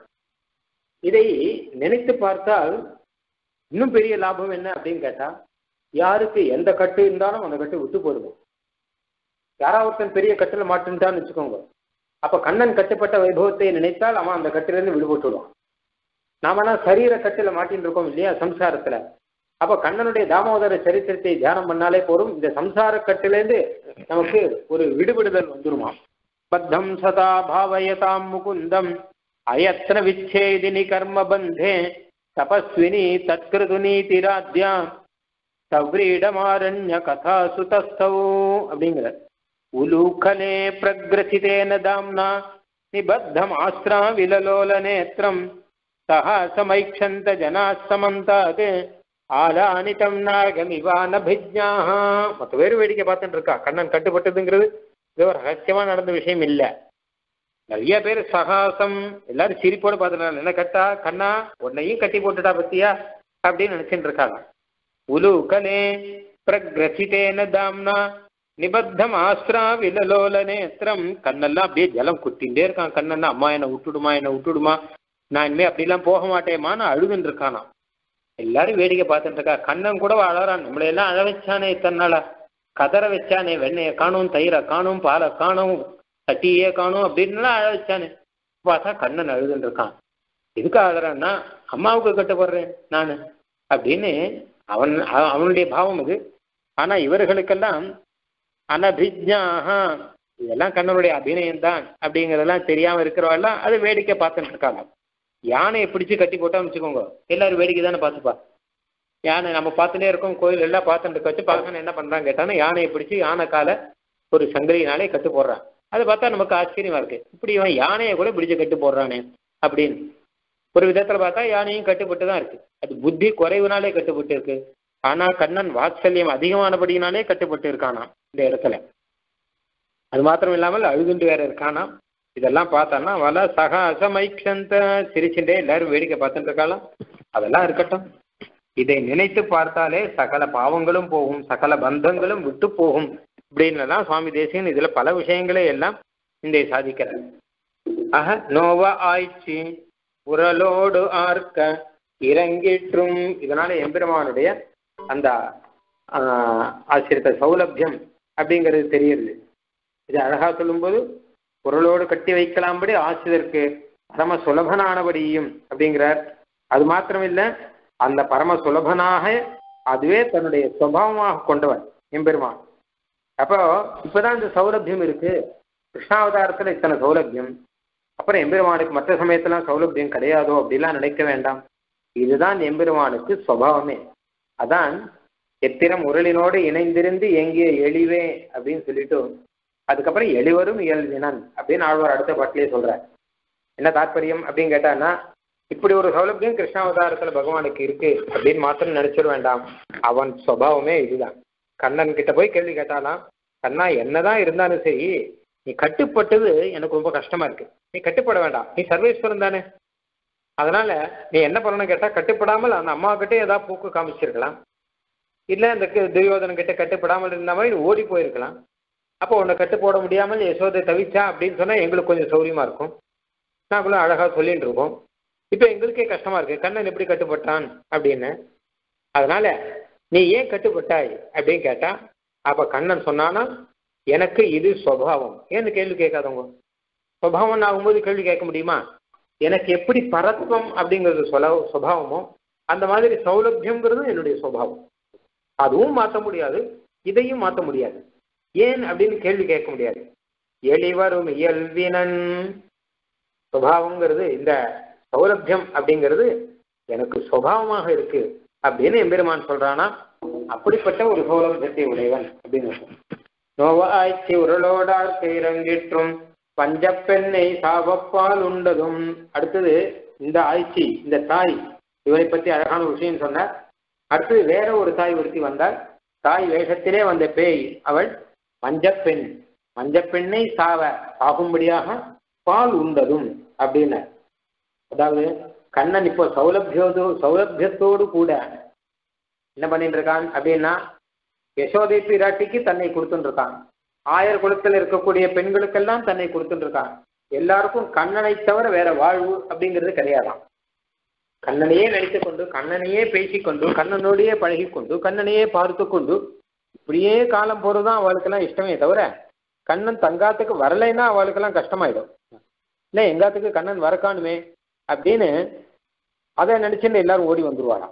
இதை நினைத்து பார்த்தால் இன்னும் பெரிய லாபம் என்ன அப்படின்னு கேட்டா யாருக்கு எந்த கட்டு இருந்தாலும் அந்த கட்டு விட்டு போடுவோம் யாராவது ஒருத்தன் பெரிய கட்டுல மாட்டுன்ட்டான்னு வச்சுக்கோங்க அப்ப கண்ணன் கட்டுப்பட்ட வைபவத்தை நினைத்தால் அவன் அந்த கட்டிலிருந்து விடுபட்டுடுவான் நாமெல்லாம் சரீர கட்டுல மாட்டின்னு இருக்கோம் இல்லையா சம்சாரத்துல அப்ப கண்ணனுடைய தாமோதர சரித்திரத்தை தியானம் பண்ணாலே போதும் இந்த சம்சார கட்டிலேருந்து நமக்கு ஒரு விடுபடுதல் வந்துருமா பத்தம் சதா பாவயதாம் முகுந்தம் அயத்ன விச்சேதினி கர்ம பந்தே தபஸ்வினி தத்கிருது நீதிராத்யா சவ்ரீடமாரண்ய கதா சுதஸ்தவோ அப்படிங்கிற உலூக்கலே பிரகிரசிதேன தாம்னா நிபத்தம் ஆஸ்ரா விலலோல நேத்திரம் சஹா சமைக்ஷந்த ஜனா சமந்தாத் ஆலானிதம் நாகமிவானபிஜ்ஞாக மற்ற பேர் வேடிக்கை பார்த்துட்டு இருக்கா கண்ணன் கட்டுப்பட்டதுங்கிறது இது ஒரு ரகசியமா நடந்த விஷயம் இல்லை நிறைய பேர் சகாசம் எல்லாரும் சிரிப்போட பார்த்துட்டாங்க என்ன கட்டா கண்ணா உன்னையும் கட்டி போட்டுட்டா பத்தியா அப்படின்னு நினைச்சுட்டு இருக்காங்க உலூகலே பிரகிரசிதேன தாம்னா நிபத்தம் ஆஸ்ரா விலலோல நேத்திரம் கண்ணெல்லாம் அப்படியே ஜலம் குத்திண்டே இருக்கான் கண்ணன்னா அம்மா என்னை விட்டுடுமா என்னை விட்டுடுமா நான் இனிமே அப்படிலாம் போக மாட்டேமான்னு அழுதுன்னு இருக்கானா எல்லாரும் வேடிக்கை பார்த்துட்டு இருக்கா கண்ணன் கூட அழறான் நம்மளையெல்லாம் அழ வச்சானே இத்தனை நாளா கதற வச்சானே வெண்ணெயை காணும் தயிரை காணும் பாலை காணும் சட்டியே காணும் அப்படின்னுலாம் அழ வச்சானே பார்த்தா கண்ணன் அழுதுன்னு இருக்கான் எதுக்கு அழறான்னா அம்மாவுக்கு கட்டுப்படுறேன் நான் அப்படின்னு அவன் அவ- அவனுடைய பாவம் அது ஆனா இவர்களுக்கெல்லாம் அனபிஜ்ஞாக இதெல்லாம் கண்ணனுடைய அபிநயம் தான் அப்படிங்கிறதெல்லாம் தெரியாம இருக்கிறவெல்லாம் அது வேடிக்கை பார்த்துட்டு இருக்காங்க யானையை பிடிச்சு கட்டி போட்டா வச்சுக்கோங்க எல்லாரும் வேடிக்கை தானே பார்த்துப்பா யானை நம்ம பார்த்துட்டே இருக்கோம் கோயில் எல்லாம் பார்த்துட்டு இருக்க வச்சு பசங்க என்ன பண்றாங்க கேட்டானா யானையை பிடிச்சு யானை காலை ஒரு சங்கிலினாலே கட்டு போடுறான் அதை பார்த்தா நமக்கு ஆச்சரியமா இருக்கு இப்படி இவன் யானையை கூட பிடிச்சு கட்டு போடுறானே அப்படின்னு ஒரு விதத்துல பார்த்தா யானையும் கட்டுப்பட்டு தான் இருக்கு அது புத்தி குறைவுனாலே கட்டுப்பட்டு இருக்கு ஆனா கண்ணன் வாத்சல்யம் அதிகமானபடியினாலே கட்டுப்பட்டு இருக்கானா இந்த இடத்துல அது மாத்திரம் இல்லாமல் அழுதுண்டு வேற இருக்கானா இதெல்லாம் பார்த்தான்னா வல சக அசமைக்ஷந்த சிரிச்சுட்டே எல்லாரும் வேடிக்கை பார்த்துட்டு இருக்காளாம் அதெல்லாம் இருக்கட்டும் இதை நினைத்து பார்த்தாலே சகல பாவங்களும் போகும் சகல பந்தங்களும் விட்டு போகும் அப்படின்னு எல்லாம் சுவாமி தேசிகன் இதுல பல விஷயங்களை எல்லாம் இந்த சாதிக்கிறார் ஆக நோவ ஆய்ச்சி உரலோடு ஆர்க்க இறங்கிற்றும் இதனால எம்பெருமானுடைய அந்த ஆஹ், ஆசிரியத்த சௌலபியம் அப்படிங்கிறது தெரியுது இது அழகா சொல்லும்போது பொருளோடு கட்டி வைக்கலாம்படி ஆசிரியருக்கு பரம சுலபனானபடியும் அப்படிங்கிறார் அது மாத்திரமில்ல அந்த பரம சுலபனாக அதுவே தன்னுடைய சுபாவமாக கொண்டவர் எம்பெருமான் அப்போ இப்பதான் இந்த சௌலபியம் இருக்கு கிருஷ்ணாவதாரத்துல இத்தனை சௌலபியம் அப்புறம் எம்பெருமானுக்கு மற்ற சமயத்தெல்லாம் சௌலபியம் கிடையாதோ அப்படிலாம் நினைக்க வேண்டாம் இதுதான் எம்பெருமானுக்கு சுபாவமே அதான் எத்திரம் உருளினோடு இணைந்திருந்து எங்கிய எளிவே அப்படின்னு சொல்லிட்டு அதுக்கப்புறம் எளிவரும் இயல்வினன் அப்படின்னு ஆழ்வார் அடுத்த பாட்டிலே சொல்றார் என்ன தாற்பயம் அப்படின்னு கேட்டான்னா இப்படி ஒரு சௌலபியம் கிருஷ்ணாவதாரத்துல பகவானுக்கு இருக்கு அப்படின்னு மாத்திரம் நினைச்சிட வேண்டாம் அவன் சுபாவமே இதுதான் கண்ணன் கிட்ட போய் கேள்வி கேட்டாலாம் கண்ணா என்னதான் இருந்தாலும் சரி நீ கட்டுப்பட்டது எனக்கு ரொம்ப கஷ்டமா இருக்கு நீ கட்டுப்பட வேண்டாம் நீ சர்வேஸ்வரன் தானே அதனால நீ என்ன பண்ணணும் கேட்டா கட்டுப்படாமல் அந்த அம்மா கிட்டே ஏதாவது போக்கு காமிச்சிருக்கலாம் இல்ல இந்த கு- துரியோதனன் கிட்ட கட்டுப்படாமல் இருந்த மாதிரி நீ ஓடி போயிருக்கலாம் அப்போ உன்னை கட்டு போட முடியாமல் யசோதை தவிச்சா அப்படின்னு சொன்னா எங்களுக்கு கொஞ்சம் சௌரியமா இருக்கும் நாங்களும் அழகா சொல்லிட்டு இருக்கோம் இப்போ எங்களுக்கே கஷ்டமா இருக்கு கண்ணன் எப்படி கட்டுப்பட்டான் அப்படின்னு அதனால நீ ஏன் கட்டுப்பட்டாய் அப்படின்னு கேட்டா அப்ப கண்ணன் சொன்னானா எனக்கு இது சுவாவம் ஏன்னு கேள்வி கேட்காதவங்க சுவாவம் ஆகும்போது கேள்வி கேட்க முடியுமா எனக்கு எப்படி பரத்வம் அப்படிங்கிறது சொல சுபாவமோ அந்த மாதிரி சௌலபியம்ங்கிறது என்னுடைய சுபாவம் அதுவும் மாற்ற முடியாது இதையும் மாற்ற முடியாது ஏன் அப்படின்னு கேள்வி கேட்க முடியாது எளிவரும் இயல்வினன் சுபாவங்கிறது இந்த சௌலபியம் அப்படிங்கிறது எனக்கு சுபாவமாக இருக்கு அப்படின்னு எம்பெருமான் சொல்றானா அப்படிப்பட்ட ஒரு சௌலபியத்தை உடையவன் அப்படின்னு நோவாய்ச்சி உருளோடார் கைரங்கிற்றும் பஞ்சப்பெண்ணை சாவப்பால் உண்டதும் அடுத்தது இந்த ஆய்ச்சி இந்த தாய் இவரை பத்தி அழகான ஒரு விஷயம் சொன்னார் அடுத்தது வேற ஒரு தாய் ஒருத்தி வந்தார் தாய் வேஷத்திலே வந்த பேய் அவள் மஞ்சப்பெண் மஞ்சப்பெண்ணை சாவ சாகும்படியாக பால் உண்டதும் அப்படின்னு அதாவது கண்ணன் இப்போ சௌலபியோடு சௌலபியத்தோடு கூட என்ன பண்ணிட்டு இருக்கான் அப்படின்னா யசோதை பிராட்டிக்கு தன்னை கொடுத்துட்டு இருக்கான் ஆயர் குலத்தில் இருக்கக்கூடிய பெண்களுக்கெல்லாம் தன்னை கொடுத்துட்டு இருக்கான் எல்லாருக்கும் கண்ணனை தவிர வேற வாழ்வு அப்படிங்கிறது கிடையாதாம் கண்ணனையே நினைத்து கொண்டு கண்ணனையே பேசிக்கொண்டு கண்ணனோடையே பழகி கொண்டு கண்ணனையே பார்த்து கொண்டு இப்படியே காலம் போறதுதான் அவளுக்கெல்லாம் இஷ்டமே தவிர கண்ணன் தங்காத்துக்கு வரலைன்னா அவளுக்கெல்லாம் கஷ்டமாயிடும் இல்லை எங்காத்துக்கு கண்ணன் வரக்கானுமே அப்படின்னு அதை நினைச்சுன்னு எல்லாரும் ஓடி வந்துருவாராம்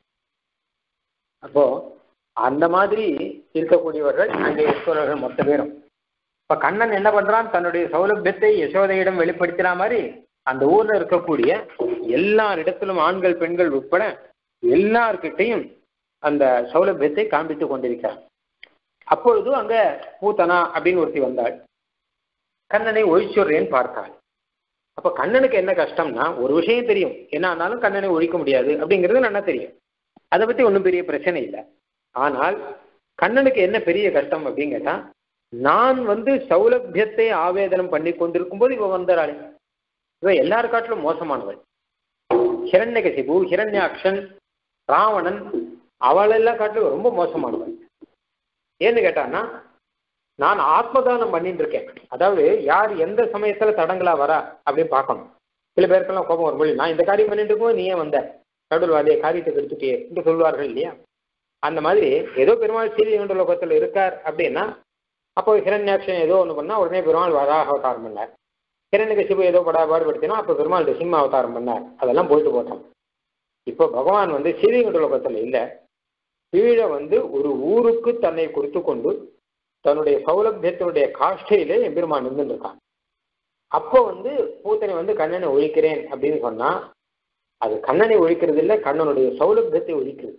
அப்போ அந்த மாதிரி இருக்கக்கூடியவர்கள் அங்கே இருக்கிறவர்கள் மொத்த பேரும் இப்ப கண்ணன் என்ன பண்றான் தன்னுடைய சௌலபியத்தை யசோதையிடம் வெளிப்படுத்தின மாதிரி அந்த ஊர்ல இருக்கக்கூடிய எல்லாரிடத்திலும் ஆண்கள் பெண்கள் உட்பட எல்லார்கிட்டையும் அந்த சௌலபியத்தை காண்பித்துக் கொண்டிருக்கிறார் அப்பொழுது அங்க பூத்தனா அப்படின்னு ஒருத்தி வந்தாள் கண்ணனை ஒழிச்சுடுறேன்னு பார்த்தாள் அப்ப கண்ணனுக்கு என்ன கஷ்டம்னா ஒரு விஷயம் தெரியும் என்ன ஆனாலும் கண்ணனை ஒழிக்க முடியாது அப்படிங்கிறது நல்லா தெரியும் அதை பத்தி ஒன்றும் பெரிய பிரச்சனை இல்லை ஆனால் கண்ணனுக்கு என்ன பெரிய கஷ்டம் அப்படின்னு கேட்டா நான் வந்து சௌலபியத்தை ஆவேதனம் பண்ணி கொண்டிருக்கும் போது இவ வந்தாளே இவ எல்லாரு காட்டிலும் மோசமானவள் ஹிரண்யகசிபு ஹிரண்யாக்ஷன் ராவணன் அவளெல்லாம் காட்டிலும் ரொம்ப மோசமானவள் ஏன்னு கேட்டான்னா நான் ஆத்மதானம் பண்ணிட்டு இருக்கேன் அதாவது யார் எந்த சமயத்துல தடங்களா வரா அப்படின்னு பார்க்கணும் சில பேருக்கெல்லாம் கோபம் வரும் நான் இந்த காரியம் பண்ணிட்டு இருக்கும்போது நீ ஏன் வந்த கடவுள் அதே காரியத்தை எடுத்துட்டியே என்று சொல்வார்கள் இல்லையா அந்த மாதிரி ஏதோ பெருமாள் சீரிய லோகத்தில் இருக்கார் அப்படின்னா அப்போ ஹிரண்யாட்சன் ஏதோ ஒன்று பண்ணா உடனே பெருமாள் வராக அவதாரம் பண்ணார் ஹிரண்யகசிபு ஏதோ படா பாடுபடுத்தினா அப்போ பெருமாள் சிம்ம அவதாரம் பண்ணார் அதெல்லாம் போயிட்டு போட்டோம் இப்போ பகவான் வந்து சீரிய லோகத்தில் இல்லை கீழே வந்து ஒரு ஊருக்கு தன்னை கொடுத்து கொண்டு தன்னுடைய சௌலபியத்தினுடைய காஷ்டையிலே எம்பெருமான் இருந்துட்டு இருக்கான் அப்போ வந்து பூத்தனை வந்து கண்ணனை ஒழிக்கிறேன் அப்படின்னு சொன்னா அது கண்ணனை ஒழிக்கிறது இல்லை கண்ணனுடைய சௌலபியத்தை ஒழிக்கிறது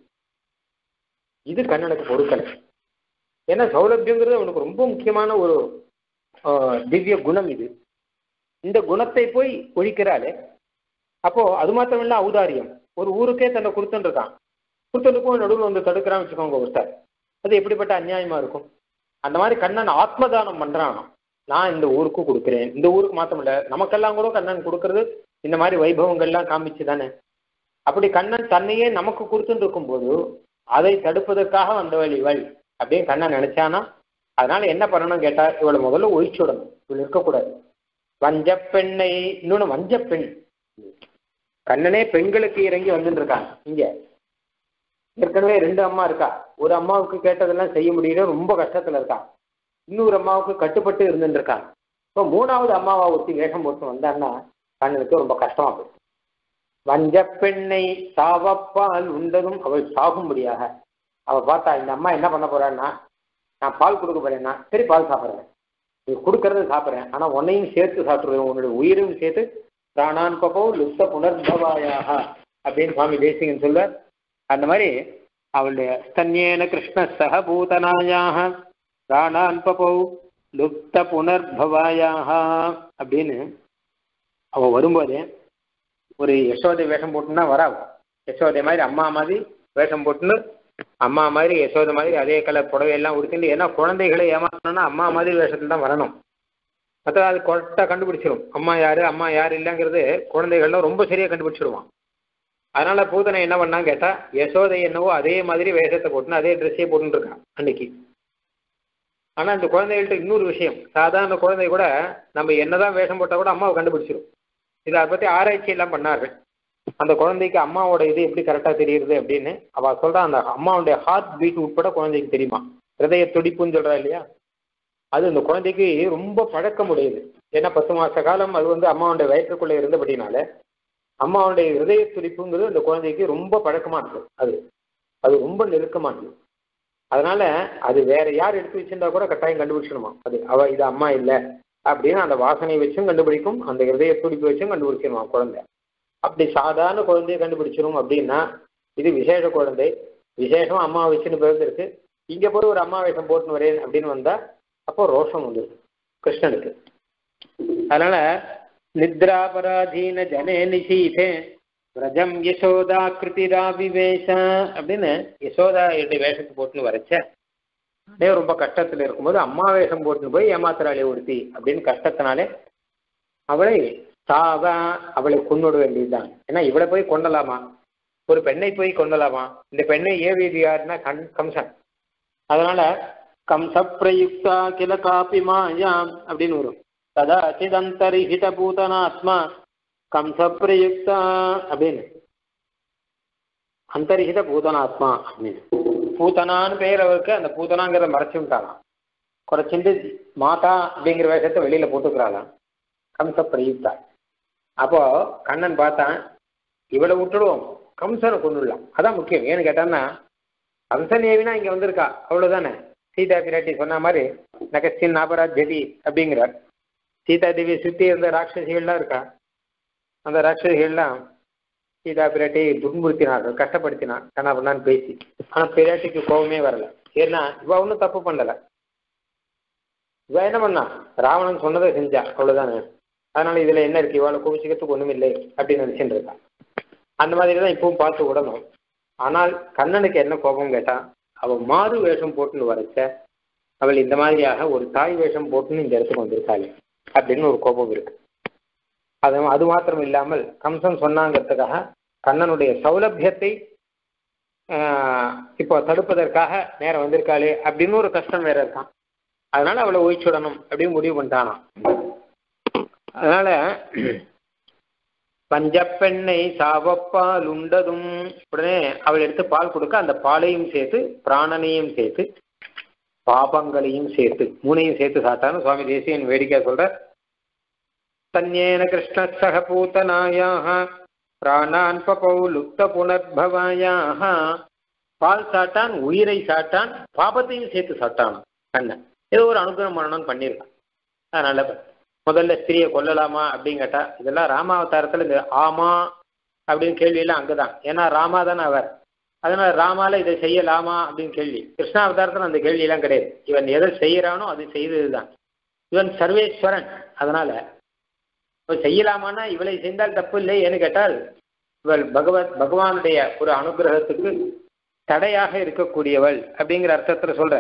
இது கண்ணனுக்கு பொறுக்கலை ஏன்னா சௌலபியங்கிறது அவனுக்கு ரொம்ப முக்கியமான ஒரு திவ்ய குணம் இது இந்த குணத்தை போய் ஒழிக்கிறாளே அப்போ அது மாத்திரமில்ல ஔதாரியம் ஒரு ஊருக்கே தன்னை கொடுத்துட்டு இருக்கான் கொடுத்துருக்கும் நடுவில் வந்து தடுக்கிறான்னு வச்சுக்கோங்க ஒருத்தர் அது எப்படிப்பட்ட அநியாயமா இருக்கும் அந்த மாதிரி கண்ணன் ஆத்மதானம் பண்றான் நான் இந்த ஊருக்கு கொடுக்குறேன் இந்த ஊருக்கு மாத்தமில்ல நமக்கெல்லாம் கூட கண்ணன் கொடுக்கறது இந்த மாதிரி வைபவங்கள்லாம் காமிச்சு தானே அப்படி கண்ணன் தன்னையே நமக்கு கொடுத்துட்டு இருக்கும்போது அதை தடுப்பதற்காக வந்தவள் இவள் அப்படின்னு கண்ணன் நினைச்சானா அதனால என்ன பண்ணணும் கேட்டா இவளை முதல்ல ஒழிச்சுடணும் இவள் இருக்கக்கூடாது வஞ்சப்பெண்ணை இன்னொன்று வஞ்சப்பெண் கண்ணனே பெண்களுக்கு இறங்கி வந்துட்டு இருக்காங்க இங்க ஏற்கனவே ரெண்டு அம்மா இருக்கா ஒரு அம்மாவுக்கு கேட்டதெல்லாம் செய்ய முடியல ரொம்ப கஷ்டத்துல இருக்கா இன்னொரு அம்மாவுக்கு கட்டுப்பட்டு இருந்துட்டு இருக்காங்க இப்போ மூணாவது அம்மாவை ஒருத்தி வேஷம் போட்டு வந்தான்னா கண்ணனுக்கு ரொம்ப கஷ்டமா போயிடும் வஞ்ச பெண்ணை சாவப்பால் உண்டதும் அவள் சாகும்படியாக அவ பார்த்தா இந்த அம்மா என்ன பண்ண போறான்னா நான் பால் கொடுக்க போறேன்னா சரி பால் சாப்பிட்றேன் நீ கொடுக்கறத சாப்பிட்றேன் ஆனா உன்னையும் சேர்த்து சாப்பிட்ருவேன் உன்னுடைய உயிரையும் சேர்த்து பிராணான் பகோ லுப்த புனர்பவாயாக அப்படின்னு சுவாமி தேசிகன் சொல்வார் அந்த மாதிரி அவளுடைய ஸ்தன்யேன கிருஷ்ண சகபூதனாயாக பிராணான் பபௌ லுப்த புனர்பவாயாக அப்படின்னு அவ வரும்போதே ஒரு யசோதை வேஷம் போட்டுன்னா வரா யசோதை மாதிரி அம்மா மாதிரி வேஷம் போட்டுன்னு அம்மா மாதிரி யசோதை மாதிரி அதே கலர் புடவையெல்லாம் உடுத்திட்டு ஏன்னா குழந்தைகளை ஏமாத்தணும்னா அம்மா மாதிரி வேஷத்தில் தான் வரணும் மற்ற அது கரெக்டாக கண்டுபிடிச்சிடும் அம்மா யாரு அம்மா யார் இல்லைங்கிறது குழந்தைகள்லாம் ரொம்ப சரியாக கண்டுபிடிச்சிடுவான் அதனால பூதனை என்ன பண்ணான்னு கேட்டா யசோதை என்னவோ அதே மாதிரி வேஷத்தை போட்டுன்னு அதே ட்ரெஸ்ஸே போட்டுன்னு இருக்கான் அன்னைக்கு ஆனா இந்த குழந்தைகள்ட்ட இன்னொரு விஷயம் சாதாரண குழந்தை கூட நம்ம என்னதான் வேஷம் போட்டா கூட அம்மாவை கண்டுபிடிச்சிடும் இதை அதை பத்தி ஆராய்ச்சி எல்லாம் பண்ணார்கள் அந்த குழந்தைக்கு அம்மாவோட இது எப்படி கரெக்டா தெரியுது அப்படின்னு அவ சொல்றா அந்த அம்மாவுடைய ஹார்ட் பீட் உட்பட குழந்தைக்கு தெரியுமா ஹிருதய துடிப்புன்னு சொல்றா இல்லையா அது இந்த குழந்தைக்கு ரொம்ப பழக்கம் உடையது ஏன்னா பத்து மாச காலம் அது வந்து அம்மாவுடைய வயிற்றுக்குள்ள இருந்தபடினால அம்மாவுடைய இருதய துடிப்புங்கிறது அந்த குழந்தைக்கு ரொம்ப பழக்கமானது அது அது ரொம்ப நெருக்கமானது அதனால அது வேற யார் எடுத்து வச்சிருந்தா கூட கட்டாயம் கண்டுபிடிச்சிடுமா அது அவ இது அம்மா இல்லை அப்படின்னு அந்த வாசனை வச்சும் கண்டுபிடிக்கும் அந்த இருதய துடிப்பு வச்சும் கண்டுபிடிச்சிருமா குழந்தை அப்படி சாதாரண குழந்தைய கண்டுபிடிச்சிரும் அப்படின்னா இது விசேஷ குழந்தை விசேஷமா அம்மா வச்சுன்னு பிறந்திருக்கு இங்க போய் ஒரு அம்மா வேஷம் போட்டுன்னு வரேன் அப்படின்னு வந்தா அப்போ ரோஷம் வந்துடும் கிருஷ்ணனுக்கு அதனால நித்ராபராதீன ஜனே நிசீதே விரஜம் யசோதா கிருதிரா விவேஷ அப்படின்னு யசோதா என்னுடைய வேஷத்தை போட்டுன்னு வரைச்ச அதே ரொம்ப கஷ்டத்துல இருக்கும்போது அம்மா வேஷம் போட்டுன்னு போய் ஏமாத்திராளி ஒருத்தி அப்படின்னு கஷ்டத்தினாலே அவளை சாவ அவளை கொண்டுட வேண்டியதுதான் ஏன்னா இவளை போய் கொண்டலாமா ஒரு பெண்ணை போய் கொண்டலாமா இந்த பெண்ணை ஏவியது யாருன்னா கண் கம்சன் அதனால கம்ச பிரயுக்தா கில காப்பி மாயாம் அப்படின்னு வரும் ததா சிதந்தரிஹித பூதனாத்மா கம்ச பிரயுக்தா அப்படின்னு அந்தரிஹித பூதனாத்மா அப்படின்னு பூதனான்னு பெயர் அவருக்கு அந்த பூதனாங்கிறத மறைச்சு விட்டாராம் குறைச்சிட்டு மாதா அப்படிங்கிற வேஷத்தை வெளியில போட்டுக்கிறாளாம் கம்ச பிரயுக்தா அப்போ கண்ணன் பார்த்தான் இவளை விட்டுடுவோம் கம்சனை கொண்டுடலாம் அதான் முக்கியம் ஏன்னு கேட்டான்னா கம்சன் ஏவினா இங்க வந்திருக்கா அவ்வளவுதானே சீதா பிராட்டி சொன்ன மாதிரி நகஸ்டின் நாபராஜதி அப்படிங்கிறார் சீதா தேவி சுத்தி இருந்த ராட்சசிகள்லாம் இருக்கா அந்த ராட்சசிகள்லாம் சீதா பிராட்டியை துன்புறுத்தினார்கள் கஷ்டப்படுத்தினான் கண்ணா பண்ணான்னு பேசி ஆனா பிராட்டிக்கு கோபமே வரல ஏன்னா இவ ஒன்றும் தப்பு பண்ணல இவ என்ன பண்ணா ராவணன் சொன்னதை செஞ்சா அவ்வளவுதானே அதனால இதுல என்ன இருக்கு இவாளை குவிச்சிக்கிறதுக்கு ஒண்ணும் இல்லை அப்படின்னு நினைச்சுட்டு இருக்கா அந்த மாதிரி தான் இப்பவும் பார்த்து விடணும் ஆனால் கண்ணனுக்கு என்ன கோபம் கேட்டா அவள் மாறு வேஷம் போட்டுன்னு வரைச்ச அவள் இந்த மாதிரியாக ஒரு தாய் வேஷம் போட்டுன்னு இந்த இடத்துக்கு வந்திருக்காள் அப்படின்னு ஒரு கோபம் இருக்கு அது அது மாத்திரம் இல்லாமல் கம்சன் சொன்னாங்கிறதுக்காக கண்ணனுடைய சௌலபியத்தை இப்போ தடுப்பதற்காக நேரம் வந்திருக்காளே அப்படின்னு ஒரு கஷ்டம் வேற இருக்கான் அதனால அவளை ஒழிச்சுடணும் அப்படின்னு முடிவு பண்ணிட்டானாம் அதனால பஞ்சப்பெண்ணை சாவப்பால் உண்டதும் உடனே அவள் எடுத்து பால் கொடுக்க அந்த பாலையும் சேர்த்து பிராணனையும் சேர்த்து பாபங்களையும் சேர்த்து மூணையும் சேர்த்து சாட்டான்னு சுவாமி தேசியன் வேடிக்கை சொல்ற தன்யேன கிருஷ்ண சக பூத்தனாயாக பிராணான் பபௌ லுப்த புனர்பவாயாக பால் சாட்டான் உயிரை சாட்டான் பாபத்தையும் சேர்த்து சாட்டான் கண்ணன் ஏதோ ஒரு அனுகிரகம் பண்ணணும்னு பண்ணியிருக்கான் அதனால முதல்ல ஸ்திரியை கொல்லலாமா அப்படின்னு கேட்டா இதெல்லாம் ராமாவதாரத்துல இந்த ஆமா அப்படின்னு கேள்வியெல்லாம் அங்கதான் ஏன்னா ராமா தானே அவர் அதனால ராமால இதை செய்யலாமா அப்படின்னு கேள்வி கிருஷ்ணாவதாரத்துல அந்த கேள்வி எல்லாம் கிடையாது இவன் எதை செய்யறானோ அது செய்ததுதான் இவன் சர்வேஸ்வரன் அதனால இவன் செய்யலாமான்னா இவளை செய்தால் தப்பு இல்லை ஏன்னு கேட்டால் இவள் பகவத் பகவானுடைய ஒரு அனுகிரகத்துக்கு தடையாக இருக்கக்கூடியவள் அப்படிங்கிற அர்த்தத்துல சொல்ற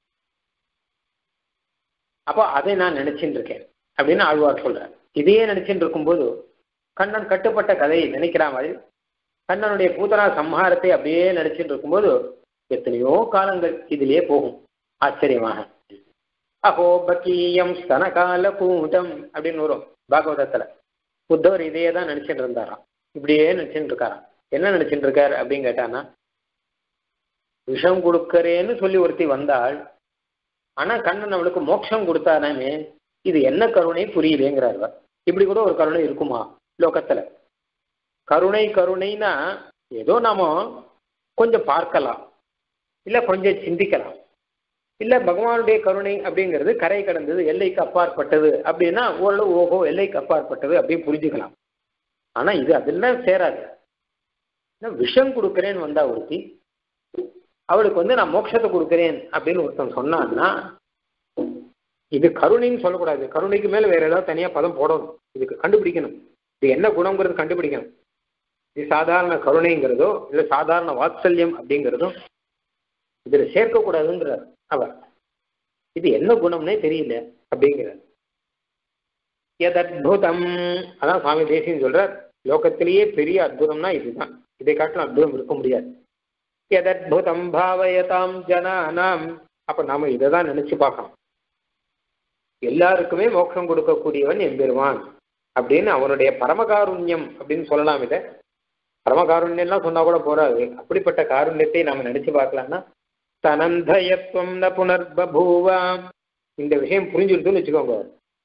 அப்போ அதை நான் நினைச்சுட்டு இருக்கேன் அப்படின்னு ஆழ்வார் சொல்றார் இதையே நினைச்சுட்டு இருக்கும்போது கண்ணன் கட்டுப்பட்ட கதையை நினைக்கிற மாதிரி கண்ணனுடைய பூதனா சம்ஹாரத்தை அப்படியே நினைச்சிட்டு இருக்கும்போது எத்தனையோ காலங்கள் இதிலே போகும் ஆச்சரியமாக அஹோ பக்கீயம் ஸ்தனகால கூட்டம் அப்படின்னு வரும் பாகவதத்துல புத்தவர் இதையே தான் நினைச்சிட்டு இருந்தாராம் இப்படியே நினைச்சிட்டு இருக்காராம் என்ன நினைச்சிட்டு இருக்காரு அப்படின்னு கேட்டானா விஷம் கொடுக்கறேன்னு சொல்லி ஒருத்தி வந்தாள் ஆனா கண்ணன் அவளுக்கு மோட்சம் கொடுத்தானாமே இது என்ன கருணை புரியலேங்கிறார் இப்படி கூட ஒரு கருணை இருக்குமா லோகத்துல கருணை கருணைனா ஏதோ நாம கொஞ்சம் பார்க்கலாம் இல்ல கொஞ்சம் சிந்திக்கலாம் இல்ல பகவானுடைய கருணை அப்படிங்கிறது கரை கடந்தது எல்லைக்கு அப்பாற்பட்டது அப்படின்னா ஓரளவு ஓஹோ எல்லைக்கு அப்பாற்பட்டது அப்படின்னு புரிஞ்சுக்கலாம் ஆனா இது அதெல்லாம் சேராது விஷம் கொடுக்குறேன்னு வந்தா ஒருத்தி அவளுக்கு வந்து நான் மோட்சத்தை கொடுக்குறேன் அப்படின்னு ஒருத்தன் சொன்னான்னா இது கருணைன்னு சொல்லக்கூடாது கருணைக்கு மேல வேற ஏதாவது தனியா பதம் போடணும் இதுக்கு கண்டுபிடிக்கணும் இது என்ன குணங்கிறது கண்டுபிடிக்கணும் இது சாதாரண கருணைங்கிறதோ இல்ல சாதாரண வாத்சல்யம் அப்படிங்கிறதோ இதுல சேர்க்கக்கூடாதுங்கிறார் அவர் இது என்ன குணம்னே தெரியல அப்படிங்கிறார் எதத்புதம் அதான் சுவாமி தேசியம் சொல்றார் லோகத்திலேயே பெரிய அற்புதம்னா இதுதான் இதை காட்டிலும் அற்புதம் இருக்க முடியாது எதத்புதம் பாவயதாம் ஜனானாம் அப்ப நாம இதை தான் நினைச்சு பார்க்கணும் எல்லாருக்குமே மோட்சம் கொடுக்கக்கூடியவன் எம்பெருமான் அப்படின்னு அவனுடைய பரமகாருண்யம் அப்படின்னு சொல்லலாம் இதை பரமகாருண்யம்லாம் சொன்னா கூட போறாது அப்படிப்பட்ட காருண்யத்தை நாம நினைச்சு பார்க்கலாம்னா தனந்தயத்துவம் ந புனர்பூவா இந்த விஷயம் புரிஞ்சுடுதுன்னு வச்சுக்கோங்க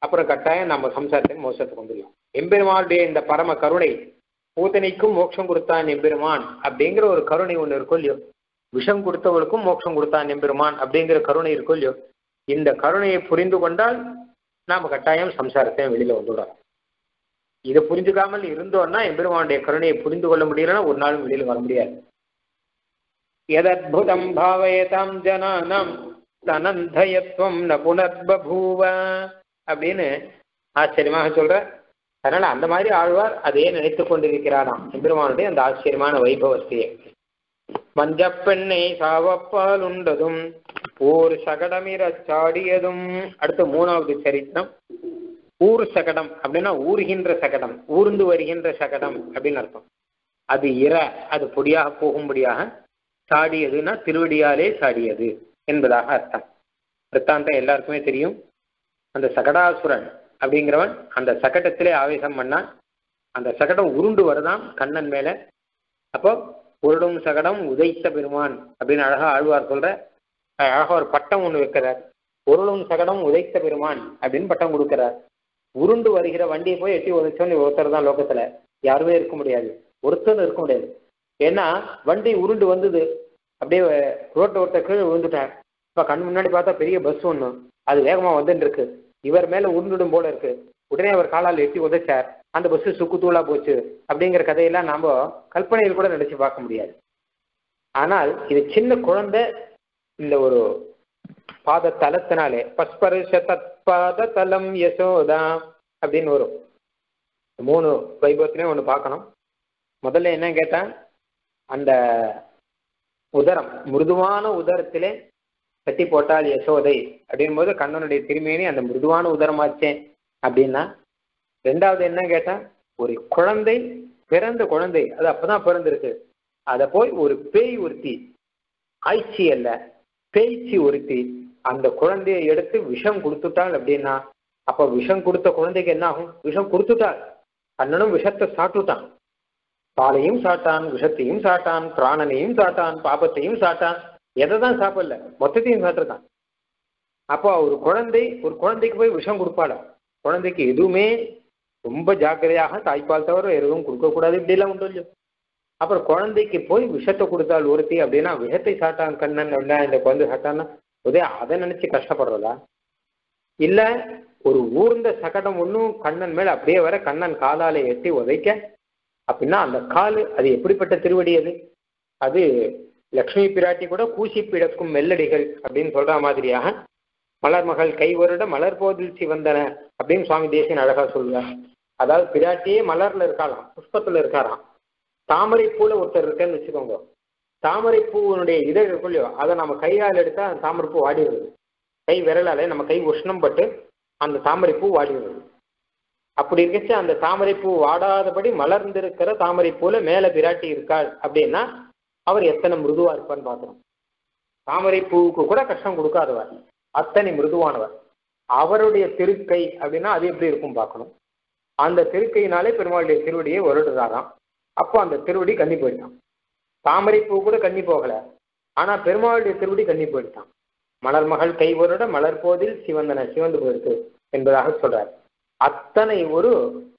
அப்புறம் கட்டாயம் நம்ம சம்சாரத்தை மோசத்துக்கு வந்துடலாம் எம்பெருமானுடைய இந்த பரம கருணை பூத்தனைக்கும் மோட்சம் கொடுத்தான் எம்பெருமான் அப்படிங்கிற ஒரு கருணை ஒன்று இருக்கும் இல்லையோ விஷம் கொடுத்தவளுக்கும் மோட்சம் கொடுத்தான் எம்பெருமான் அப்படிங்கிற கருணை இருக்கும் இல்லையோ இந்த கருணையை புரிந்து கொண்டால் நாம கட்டாயம் சம்சாரத்தை வெளியில வந்துவிடலாம் இதை புரிஞ்சுக்காமல் இருந்தோம்னா எம்பெருமானுடைய கருணையை புரிந்து கொள்ள முடியலன்னா ஒரு நாளும் வெளியில வர முடியாது எதத்புதம் பாவயதாம் ஜனானாம் தனந்தயத்வம் ந புனர்பூவ அப்படின்னு ஆச்சரியமாக சொல்ற அதனால அந்த மாதிரி ஆழ்வார் அதையே நினைத்துக் கொண்டிருக்கிறாராம் எம்பெருமானுடைய அந்த ஆச்சரியமான வைபவத்தையே மஞ்ச பெண்ணை சாவப்பால் உண்டதும் ஊர் சகடமிர சாடியதும் அடுத்து மூணாவது சரித்திரம் ஊர் சகடம் அப்படின்னா ஊறுகின்ற சகடம் ஊர்ந்து வருகின்ற சகடம் அப்படின்னு அர்த்தம் அது இற அது பொடியாக போகும்படியாக சாடியதுன்னா திருவடியாலே சாடியது என்பதாக அர்த்தம் விற்த்தாந்தம் எல்லாருக்குமே தெரியும் அந்த சகடாசுரன் அப்படிங்கிறவன் அந்த சகடத்திலே ஆவேசம் பண்ணான் அந்த சகடம் உருண்டு வருதான் கண்ணன் மேல அப்போ உருடும் சகடம் உதைத்த பெருமான் அப்படின்னு அழகா ஆழ்வார் சொல்ற அழகா ஒரு பட்டம் ஒன்று வைக்கிறார் உருளும் சகடம் உதைத்த பெருமான் அப்படின்னு பட்டம் கொடுக்கிறார் உருண்டு வருகிற வண்டியை போய் எட்டி உதைச்சோன்னு ஒருத்தர் தான் லோகத்துல யாருமே இருக்க முடியாது ஒருத்தர் இருக்க முடியாது ஏன்னா வண்டி உருண்டு வந்தது அப்படியே ரோட்டை ஒருத்தர் கீழே விழுந்துட்டார் இப்போ கண் முன்னாடி பார்த்தா பெரிய பஸ் ஒன்று அது வேகமாக வந்துட்டு இருக்கு இவர் மேலே உருண்டுடும் போல இருக்கு உடனே அவர் காலால் எட்டி உதைச்சார் அந்த பஸ் சுக்குத்தூளா போச்சு அப்படிங்கிற கதையெல்லாம் நாம கற்பனையில் கூட நினைச்சு பார்க்க முடியாது ஆனால் இது சின்ன குழந்தை இந்த ஒரு பாத தலத்தினாலே பஸ்பருஷ தற்பாத தலம் யசோதா அப்படின்னு வரும் மூணு வைபவத்திலையும் ஒன்று பார்க்கணும் முதல்ல என்ன கேட்டா அந்த உதரம் மிருதுவான உதரத்திலே கட்டி போட்டால் யசோதை அப்படின் போது கண்ணனுடைய திருமேனி அந்த மிருதுவான உதரமாச்சே அப்படின்னா ரெண்டாவது என்ன கேட்டா ஒரு குழந்தை பிறந்த குழந்தை அது அப்பதான் பிறந்திருக்கு அதை போய் ஒரு பேய் ஒருத்தி ஆய்ச்சி அல்ல பேய்ச்சி ஒருத்தி அந்த குழந்தையை எடுத்து விஷம் கொடுத்துட்டாள் அப்படின்னா அப்ப விஷம் கொடுத்த குழந்தைக்கு என்ன ஆகும் விஷம் கொடுத்துட்டாள் கண்ணனும் விஷத்தை சாப்பிட்டுட்டான் பாலையும் சாட்டான் விஷத்தையும் சாட்டான் பிராணனையும் சாட்டான் பாபத்தையும் சாட்டான் எதை தான் சாப்பிடல மொத்தத்தையும் சாப்பிட்டுருக்கான் அப்போ ஒரு குழந்தை ஒரு குழந்தைக்கு போய் விஷம் கொடுப்பாள குழந்தைக்கு எதுவுமே ரொம்ப ஜாக்கிரதையாக தாய்ப்பால் தவிர எதுவும் கொடுக்கக்கூடாது இப்படிலாம் உண்டு இல்லையோ அப்புறம் குழந்தைக்கு போய் விஷத்தை கொடுத்தாள் ஒருத்தி அப்படின்னா விஷத்தை சாட்டான் கண்ணன் அப்படின்னா இந்த குழந்தை சாட்டான்னா உதய அதை நினைச்சு கஷ்டப்படுறதா இல்ல ஒரு ஊர்ந்த சகடம் ஒன்றும் கண்ணன் மேல அப்படியே வர கண்ணன் காலால எட்டி உதைக்க அப்படின்னா அந்த காலு அது எப்படிப்பட்ட திருவடி அது அது லக்ஷ்மி பிராட்டி கூட கூசி பிடக்கும் மெல்லடிகள் அப்படின்னு சொல்ற மாதிரியாக மலர்மகள் கை வருட மலர் போதில் சிவந்தன அப்படின்னு சுவாமி தேசியன் அழகா சொல்லுவார் அதாவது பிராட்டியே மலர்ல இருக்காளாம் புஷ்பத்துல இருக்காராம் தாமரை பூல ஒருத்தர் இருக்கேன்னு வச்சுக்கோங்க தாமரை பூவனுடைய இதழ் இருக்கும் இல்லையோ அதை நம்ம கையால் எடுத்தா அந்த தாமரை பூ வாடிடுது கை விரலாலே நம்ம கை உஷ்ணம் பட்டு அந்த தாமரை பூ வாடிடுது அப்படி இருக்கச்சு அந்த தாமரை பூ வாடாதபடி மலர்ந்திருக்கிற தாமரை பூல மேல பிராட்டி இருக்காள் அப்படின்னா அவர் எத்தனை மிருதுவா இருப்பார்னு பார்க்கணும் தாமரை பூவுக்கு கூட கஷ்டம் கொடுக்காதவர் அத்தனை மிருதுவானவர் அவருடைய திருக்கை அப்படின்னா அது எப்படி இருக்கும் பார்க்கணும் அந்த திருக்கையினாலே பெருமாளுடைய திருவடியை வருடுறாராம் அப்போ அந்த திருவடி கண்ணி போயிட்டான் தாமரை பூ கூட கண்ணி போகல ஆனா பெருமாளுடைய திருவடி கண்ணி போயிட்டான் மலர் மகள் கை வருட மலர் போதில் சிவந்தன சிவந்து போயிருக்கு என்பதாக சொல்றார் அத்தனை ஒரு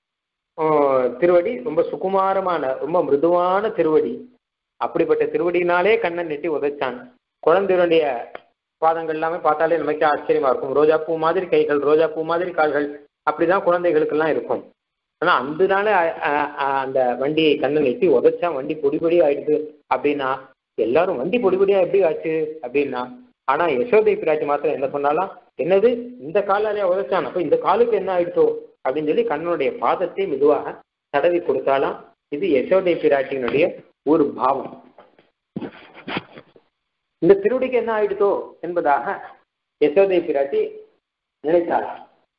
திருவடி ரொம்ப சுகுமாரமான ரொம்ப மிருதுவான திருவடி அப்படிப்பட்ட திருவடினாலே கண்ணன் நெட்டி உதைச்சான் குழந்தையுடைய பாதங்கள் எல்லாமே பார்த்தாலே நமக்கு ஆச்சரியமா இருக்கும் ரோஜா பூ மாதிரி கைகள் ரோஜா பூ மாதிரி கால்கள் அப்படிதான் குழந்தைகளுக்கெல்லாம் இருக்கும் ஆனா அந்த நாள அந்த வண்டியை கண்ணன் எட்டி உதைச்சா வண்டி பொடி பொடி ஆயிடுது அப்படின்னா எல்லாரும் வண்டி பொடி பொடியா எப்படி ஆச்சு அப்படின்னா ஆனா யசோதை பிராட்டி மாத்திரம் என்ன சொன்னாலாம் என்னது இந்த காலாலே உதைச்சான் அப்ப இந்த காலுக்கு என்ன ஆயிடுச்சோ அப்படின்னு சொல்லி கண்ணனுடைய பாதத்தை மெதுவாக தடவி கொடுத்தாலாம் இது யசோதை பிராட்டியினுடைய ஒரு பாவம் இந்த திருவடிக்கு என்ன ஆயிடுதோ என்பதாக யசோதை பிராட்டி நினைத்தாராம்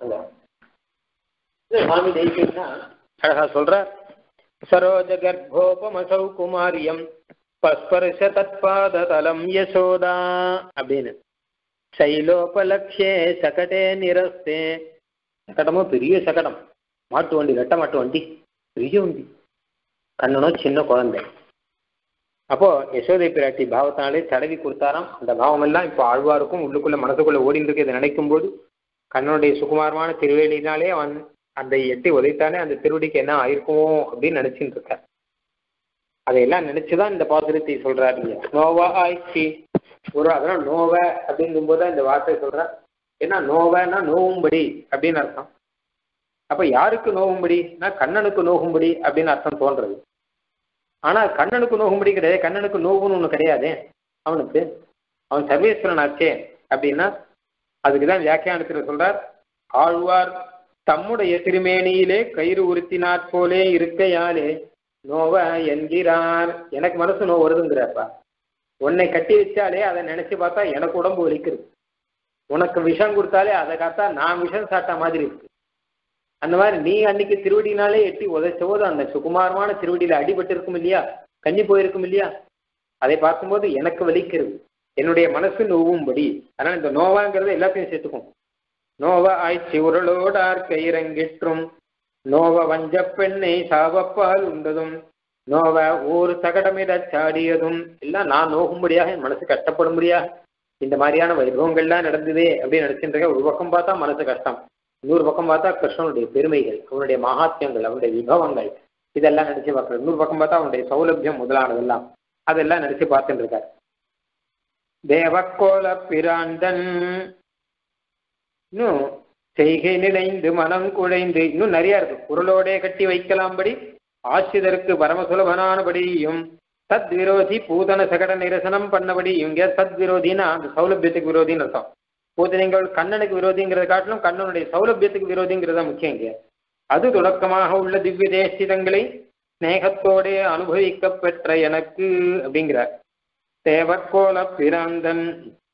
சுவாமி தேசியம்னா அழகா சொல்ற சரோஜ கர்ப்போபமசௌ குமாரியம் பஸ்பர்ஷ தத்பாத தலம் யசோதா அப்படின்னு சைலோபலக்ஷே சகடே நிரஸ்தே சகடமும் பெரிய சகடம் மாட்டு வண்டி ரெட்ட மாட்டு வண்டி பெரிய வண்டி கண்ணனும் சின்ன குழந்தை அப்போ யசோதை பிராட்டி பாவத்தினாலே தடவி கொடுத்தாராம் அந்த பாவம் எல்லாம் இப்போ ஆழ்வாருக்கும் உள்ளுக்குள்ள மனசுக்குள்ள ஓடிட்டு இருக்கு இதை நினைக்கும் போது கண்ணனுடைய சுகுமாரமான திருவேலினாலே அவன் அந்த எட்டி உதைத்தானே அந்த திருவடிக்கு என்ன ஆயிருக்குமோ அப்படின்னு நினைச்சுட்டு இருக்கார் அதையெல்லாம் நினைச்சுதான் இந்த பாசுரத்தை சொல்றாரு இங்க. நோவா ஆய்ச்சி ஒரு அதெல்லாம் நோவ அப்படிங்கும்போது தான் இந்த வார்த்தை சொல்றார் ஏன்னா நோவன்னா நோவும்படி அப்படின்னு அர்த்தம் அப்ப யாருக்கு நோகும்படினா கண்ணனுக்கு நோகும்படி அப்படின்னு அர்த்தம் தோன்றது ஆனா கண்ணனுக்கு நோகும்படி கிடையாது கண்ணனுக்கு நோவுன்னு ஒண்ணு கிடையாதே அவனுக்கு அவன் சர்வேஸ்வரன் ஆச்சே அப்படின்னா அதுக்குதான் வியாக்கியானத்தில் சொல்றார் ஆழ்வார் தம்முடைய திருமேனியிலே கயிறு உறுத்தினாற் போலே இருக்கையாலே நோவ என்கிறார் எனக்கு மனசு நோவு வருதுங்கிறப்பா உன்னை கட்டி வச்சாலே அதை நினைச்சு பார்த்தா எனக்கு உடம்பு வலிக்குது உனக்கு விஷம் கொடுத்தாலே அதை காத்தா நான் விஷம் சாப்பிட்ட மாதிரி இருக்கு அந்த மாதிரி நீ அன்னைக்கு திருவடினாலே எட்டி உதைச்ச போது அந்த சுகுமாரமான திருவடியில அடிபட்டு இருக்கும் இல்லையா கஞ்சி போயிருக்கும் இல்லையா அதை பார்க்கும்போது எனக்கு வலிக்கிறது என்னுடைய மனசு நோவும்படி அதனால இந்த நோவாங்கிறத எல்லாத்தையும் சேர்த்துக்கும் நோவ ஆய்ச்சி உருளோடார் கையிறங்கிற்றும் நோவ வஞ்ச பெண்ணை சாவப்பால் உண்டதும் நோவ ஊர் சகடமிடச் சாடியதும் எல்லாம் நான் நோகும்படியாக என் மனசு கஷ்டப்படும்படியாக இந்த மாதிரியான வைபவங்கள்லாம் நடந்ததே அப்படின்னு நினைச்சிட்டு இருக்கேன் ஒரு பக்கம் பார்த்தா மனசு கஷ்டம் இன்னொரு பக்கம் பார்த்தா கிருஷ்ணனுடைய பெருமைகள் அவனுடைய மகாத்தியங்கள் அவனுடைய விபவங்கள் இதெல்லாம் நினைச்சு பார்க்கறது இன்னொரு பக்கம் பார்த்தா அவனுடைய சௌலபியம் முதலானதெல்லாம் அதெல்லாம் நினைச்சு பார்த்துட்டு இருக்காரு தேவக்கோல பிராந்தன் இன்னும் செய்கை நினைந்து மனம் குழைந்து இன்னும் நிறைய இருக்கு குரலோடே கட்டி வைக்கலாம்படி ஆசிரியருக்கு பரமசுலபனானபடியும் தத் விரோதி பூதன சகட நிரசனம் பண்ணபடி இவங்க தத் விரோதினா அந்த சௌலபியத்துக்கு விரோதின்னு அர்த்தம் பூதனைகள் கண்ணனுக்கு விரோதிங்கிறத காட்டிலும் கண்ணனுடைய சௌலபியத்துக்கு விரோதிங்கிறத முக்கியம் இங்க அது தொடக்கமாக உள்ள திவ்ய தேசிதங்களை ஸ்நேகத்தோடே அனுபவிக்க பெற்ற எனக்கு அப்படிங்கிறார் தேவக்கோல பிராந்தன்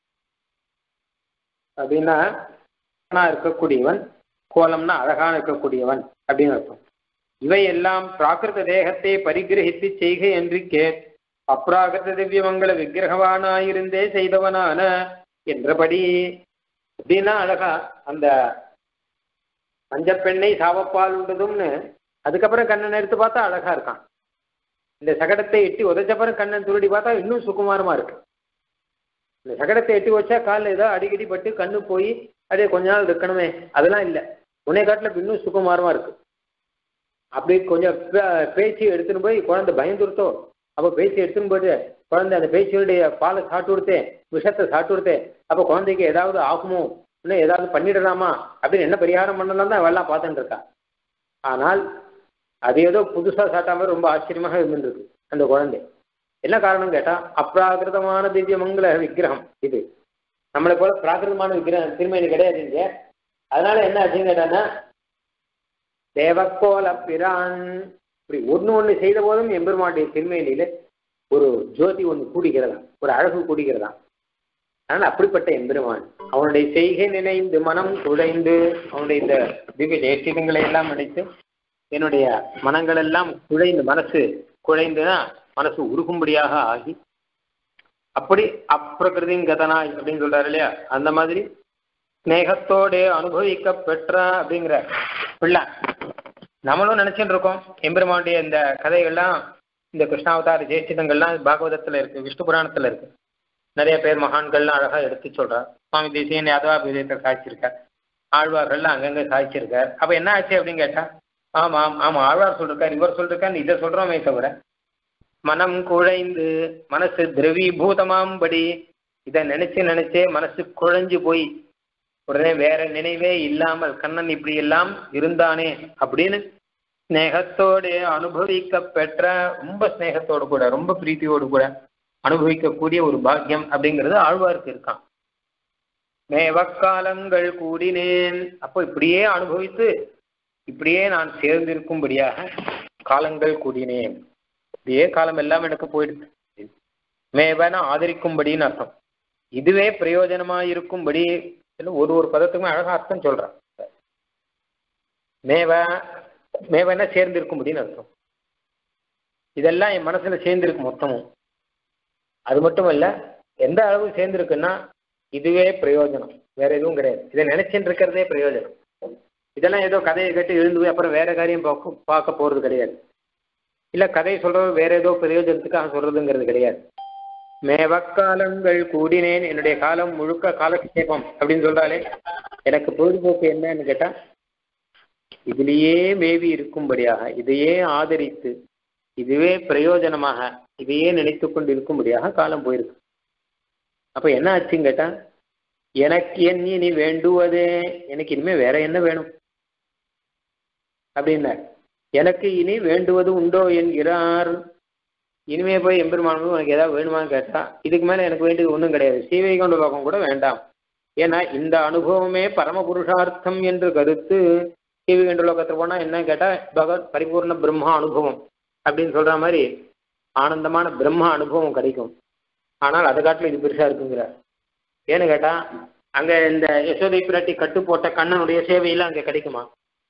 அப்படின்னா அழகா இருக்கக்கூடியவன் கோலம்னா அழகான இருக்கக்கூடியவன் அப்படின்னு அர்த்தம் இவையெல்லாம் பிராகிருத தேகத்தை பரிகிரகித்து செய்க என்றிக்கே அப்ராகிருத திவ்யமங்கள விக்கிரகவானாயிருந்தே செய்தவனான என்றபடி அப்படின்னா அழகா அந்த மஞ்சப்பெண்ணை சாவப்பால் உண்டதும்னு அதுக்கப்புறம் கண்ணன் எடுத்து பார்த்தா அழகா இருக்கான் இந்த சகடத்தை எட்டி உதைச்சப்பறம் கண்ணன் துருடி பார்த்தா இன்னும் சுகுமாரமா இருக்கு இந்த சகடத்தை எட்டி வச்சா காலில் ஏதோ அடிக்கடி பட்டு கண்ணு போய் அதே கொஞ்ச நாள் இருக்கணுமே அதெல்லாம் இல்லை உன்னை காட்டில் இன்னும் சுகுமாரமா இருக்கு அப்படி கொஞ்சம் பே- பேச்சு எடுத்துன்னு போய் குழந்தை பயந்துருத்தோ அப்போ பேச்சு எடுத்துன்னு போயிட்டு குழந்தை அந்த பேச்சியுடைய பாலை சாப்பிட்டு கொடுத்தேன் விஷத்தை சாப்பிட்டு கொடுத்தேன் அப்போ குழந்தைக்கு ஏதாவது ஆகுமோ இன்னும் ஏதாவது பண்ணிடலாமா அப்படின்னு என்ன பரிகாரம் பண்ணலாம் தான் அவெல்லாம் பார்த்துட்டு இருக்கா ஆனால் அது ஏதோ புதுசா சாப்பிட்ட மாதிரி ரொம்ப ஆச்சரியமாக இருந்துருக்கு அந்த குழந்தை என்ன காரணம் கேட்டா அப்ராகிருதமான திவ்யமங்கல விக்கிரகம் இது நம்மளை போல பிராகிருதமான விக்கிரகம் திருமணி கிடையாது இங்க அதனால என்ன ஆச்சுன்னு கேட்டான்னா தேவக்கோல பிரான் இப்படி ஒன்று ஒன்று செய்த போதும் எம்பெருமானுடைய திருமேனியில ஒரு ஜோதி ஒன்று கூடுகிறதா ஒரு அழகு கூடுகிறதா அதனால அப்படிப்பட்ட எம்பெருமான் அவனுடைய செய்கை நினைந்து மனம் குழைந்து அவனுடைய இந்த திவ்ய தேசிகங்களை எல்லாம் நினைத்து என்னுடைய மனங்கள் எல்லாம் குழைந்து மனசு குழைந்துனா மனசு உருகும்படியாக ஆகி அப்படி அப்பிரகிருதிங்கதனாய் அப்படின்னு சொல்றாரு இல்லையா அந்த மாதிரி ஸ்நேகத்தோடு அனுபவிக்க பெற்ற அப்படிங்கிற பிள்ளை நம்மளும் நினைச்சுட்டு இருக்கோம் எம்பெருமானுடைய இந்த கதைகள்லாம் இந்த கிருஷ்ணாவதார ஜெயசிதங்கள்லாம் பாகவதத்துல இருக்கு விஷ்ணு புராணத்துல இருக்கு நிறைய பேர் மகான்கள்லாம் அழகா எடுத்து சொல்றார் சுவாமி தேசியன் யாதவா விஜயத்தை சாய்ச்சிருக்கார் ஆழ்வார்கள்லாம் அங்கங்க சாய்ச்சிருக்கார் அப்ப என்ன ஆச்சு அப்படின்னு கேட்டா ஆமாம் ஆமா ஆழ்வார் சொல்லிருக்கார் இவர் சொல்லிருக்கார் இதை சொல்றோமே தவிர மனம் குழைந்து மனசு திரவீபூதமாம்படி இதை நினைச்சு நினைச்சே மனசு குழைஞ்சு போய் உடனே வேற நினைவே இல்லாமல் கண்ணன் இப்படி எல்லாம் இருந்தானே அப்படின்னு ஸ்நேகத்தோடு அனுபவிக்க பெற்ற ரொம்ப ஸ்நேகத்தோடு கூட ரொம்ப பிரீத்தியோடு கூட அனுபவிக்கக்கூடிய ஒரு பாக்கியம் அப்படிங்கிறது ஆழ்வாருக்கு இருக்கான் மேவக்காலங்கள் கூடினேன் அப்போ இப்படியே அனுபவித்து இப்படியே நான் சேர்ந்திருக்கும்படியாக காலங்கள் கூடினேன் இப்படியே காலம் எல்லாம் எனக்கு போயிடுது மேவன ஆதரிக்கும்படின்னு அர்த்தம் இதுவே பிரயோஜனமா இருக்கும்படி ஒரு ஒரு பதத்துக்குமே அழகா அர்த்தம் சொல்றான் மேவ மேவன சேர்ந்திருக்கும்படின்னு அர்த்தம் இதெல்லாம் என் மனசுல சேர்ந்திருக்கு மொத்தமும் அது மட்டும் இல்ல எந்த அளவு சேர்ந்திருக்குன்னா இதுவே பிரயோஜனம் வேற எதுவும் கிடையாது இதை நினைச்சுட்டு இருக்கிறதே பிரயோஜனம் இதெல்லாம் ஏதோ கதையை கேட்டு எழுந்து போய் அப்புறம் வேற காரியம் பார்க்க பார்க்க போறது கிடையாது இல்ல கதை சொல்றது வேற ஏதோ பிரயோஜனத்துக்காக சொல்றதுங்கிறது கிடையாது மேவக்காலங்கள் கூடினேன் என்னுடைய காலம் முழுக்க காலக்ஷேபம் அப்படின்னு சொல்றாலே எனக்கு பொழுதுபோக்கு என்னன்னு கேட்டா இதிலேயே மேவி இருக்கும்படியாக இதையே ஆதரித்து இதுவே பிரயோஜனமாக இதையே நினைத்து கொண்டு இருக்கும்படியாக காலம் போயிருக்கு அப்ப என்ன ஆச்சுன்னு கேட்டா எனக்கு என் இனி வேண்டுவதே எனக்கு இனிமே வேற என்ன வேணும் அப்படின்னார் எனக்கு இனி வேண்டுவது உண்டோ என்கிறார் இனிமே போய் எம்பெருமான் உனக்கு ஏதாவது வேணுமான்னு கேட்டா இதுக்கு மேல எனக்கு வேண்டியது ஒன்றும் கிடையாது சீவைகொண்ட லோகம் கூட வேண்டாம் ஏன்னா இந்த அனுபவமே பரம புருஷார்த்தம் என்று கருத்து சீவைகொண்ட லோகத்தில் போனா என்ன கேட்டா பகவத் பரிபூர்ண பிரம்மா அனுபவம் அப்படின்னு சொல்ற மாதிரி ஆனந்தமான பிரம்ம அனுபவம் கிடைக்கும் ஆனால் அதை காட்டிலும் இது பெருசா இருக்குங்கிறார் ஏன்னு கேட்டா அங்க இந்த யசோதை பிராட்டி கட்டு போட்ட கண்ணனுடைய சேவையெல்லாம் அங்க கிடைக்குமா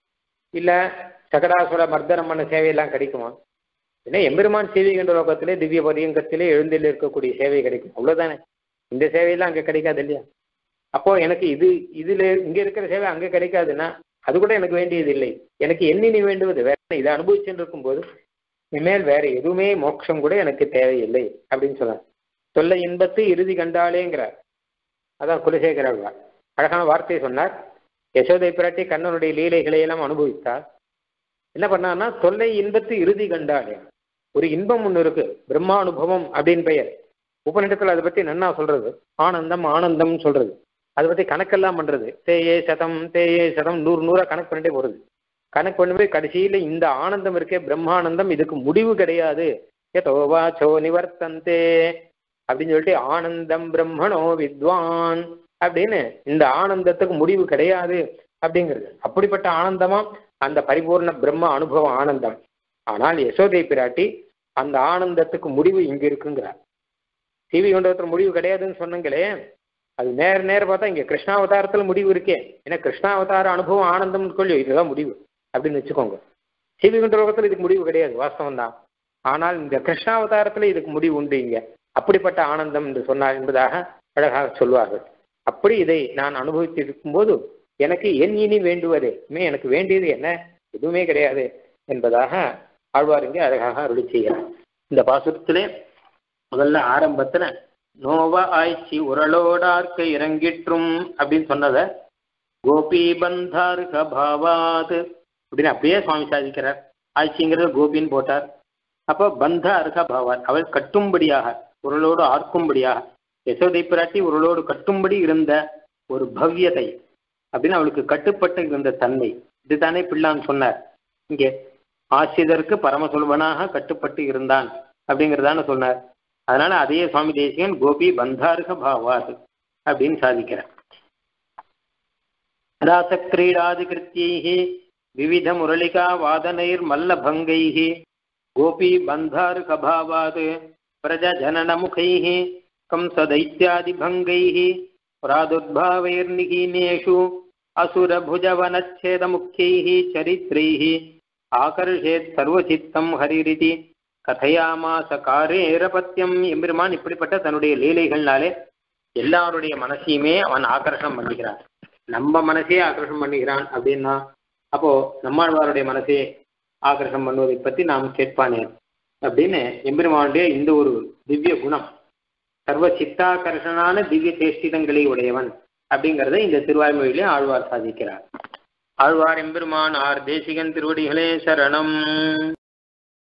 இல்ல சகடாசுர மர்தனம் பண்ண சேவையெல்லாம் கிடைக்குமா ஏன்னா எம்பெருமான் சேவைகின்ற லோகத்திலே திவ்ய பரியங்கத்திலே எழுந்தில் இருக்கக்கூடிய சேவை கிடைக்கும் அவ்வளவுதானே இந்த சேவையெல்லாம் அங்க கிடைக்காது இல்லையா அப்போ எனக்கு இது இதுல இங்க இருக்கிற சேவை அங்க கிடைக்காதுன்னா அது கூட எனக்கு வேண்டியது இல்லை எனக்கு எண்ணினி வேண்டுவது வேற என்ன? இதை அனுபவிச்சுட்டு இருக்கும்போது இனிமேல் வேற எதுவுமே மோட்சம் கூட எனக்கு தேவையில்லை அப்படின்னு சொல்றார் தொல்லை இன்பத்து இறுதி கண்டாலேங்கிறார் அதான் குலசேகர அழகான வார்த்தையை சொன்னார் யசோதை பிராட்டி கண்ணனுடைய லீலைகளை எல்லாம் அனுபவித்தார் என்ன பண்ணார்னா தொல்லை இன்பத்து இறுதி கண்டாலே ஒரு இன்பம் ஒன்று இருக்கு பிரம்மானுபவம் அப்படின்னு பெயர் உபநிடத்தில் அதை பத்தி நன்னா சொல்றது ஆனந்தம் ஆனந்தம் சொல்றது அதை பத்தி கணக்கெல்லாம் பண்றது தேயே சதம் தேயே சதம் நூறு நூறா கணக்கு பண்ணிட்டே போறது கணக்கு பண்ணி போய் கடைசியில இந்த ஆனந்தம் இருக்கே பிரம்மானந்தம் இதுக்கு முடிவு கிடையாது ஏதோவா சோ நிவர்த்தந்தே அப்படின்னு சொல்லிட்டு ஆனந்தம் பிரம்மணோ வித்வான் அப்படின்னு இந்த ஆனந்தத்துக்கு முடிவு கிடையாது அப்படிங்கிறது அப்படிப்பட்ட ஆனந்தமா அந்த பரிபூர்ண பிரம்ம அனுபவ ஆனந்தம் ஆனால் யசோதை பிராட்டி அந்த ஆனந்தத்துக்கு முடிவு இங்க இருக்குங்கிறார் டிவி கொண்டத்தில் முடிவு கிடையாதுன்னு சொன்னங்களே அது நேர நேர பார்த்தா இங்க கிருஷ்ணாவதாரத்துல முடிவு இருக்கே ஏன்னா கிருஷ்ணாவதார அனுபவம் ஆனந்தம்னு சொல்லி இதுதான் முடிவு அப்படின்னு வச்சுக்கோங்க சிவி குண்டலோகத்தில் இதுக்கு முடிவு கிடையாது வாஸ்தவம் தான் ஆனால் இந்த கிருஷ்ணாவதாரத்துல இதுக்கு முடிவு உண்டு இங்க அப்படிப்பட்ட ஆனந்தம் என்று சொன்னார் என்பதாக அழகாக சொல்வார்கள் அப்படி இதை நான் அனுபவித்து இருக்கும்போது எனக்கு என் இனி வேண்டுவதே இனிமே எனக்கு வேண்டியது என்ன எதுவுமே கிடையாது என்பதாக ஆழ்வார் இங்கே அழகாக அருளி செய்கிறார் இந்த பாசுரத்திலே முதல்ல ஆரம்பத்துல நோவ ஆய்ச்சி உரளோடார்க்க இறங்கிற்றும் அப்படின்னு சொன்னதை கோபி பந்தார்க பாவாத் அப்படின்னு அப்படியே சுவாமி சாதிக்கிறார் ஆய்ச்சிங்கிறது கோபின்னு போட்டார் அப்போ பந்த அர்ஹ பாவாத் அவள் கட்டும்படியாக உரளோடு ஆர்க்கும்படியாக யசோதை பிராட்டி உரளோடு கட்டும்படி இருந்த ஒரு பவ்யதை அப்படின்னு அவளுக்கு கட்டுப்பட்டு இருந்த தன்மை இதுதானே பிள்ளான் சொன்னார் இங்கே ஆசிரியருக்கு பரமசுல்பனாக கட்டுப்பட்டு இருந்தான் அப்படிங்கிறதான சொன்னார் அதனால அதையே சுவாமி தேசிகன் கோபி பந்தார்க பாவாத் அப்படின்னு சாதிக்கிறார் ராசக்கிரீடாதிகிருத்தியைः विविधमुरलिका वादनैर्मल्लभङ्गैः गोपी बन्धार्कभावात् प्रजजननमुखैः कंसदैत्यादिभङ्गैः प्रादुर्भावैर्निहीनेषु असुरभुजवनच्छेदमुख्यैः चरित्रैः ஆகர்ஷேத் சர்வசித்தம் ஹரிரிதி கதையாமாச காரேரபத்தியம் எம்பெருமான் இப்படிப்பட்ட தன்னுடைய லீலைகள்னாலே எல்லாருடைய மனசையுமே அவன் ஆகர்ஷணம் பண்ணுகிறான் நம்ம மனசையே ஆகர்ஷணம் பண்ணுகிறான் அப்படின்னா அப்போ நம்மாழ்வாருடைய மனசையே ஆகர்ஷணம் பண்ணுவதை பத்தி நாம் கேட்பானே அப்படின்னு எம்பெருமானுடைய இந்த ஒரு திவ்ய குணம் சர்வ சித்தாகர்ஷனான திவ்ய சேஷ்டிதங்களை உடையவன் அப்படிங்கிறத இந்த திருவாய்மொழியிலே ஆழ்வார் சாதிக்கிறார் ஆழ்வார் எம்பெருமான் ஆர் தேசிகன் திருவடிகளே சரணம்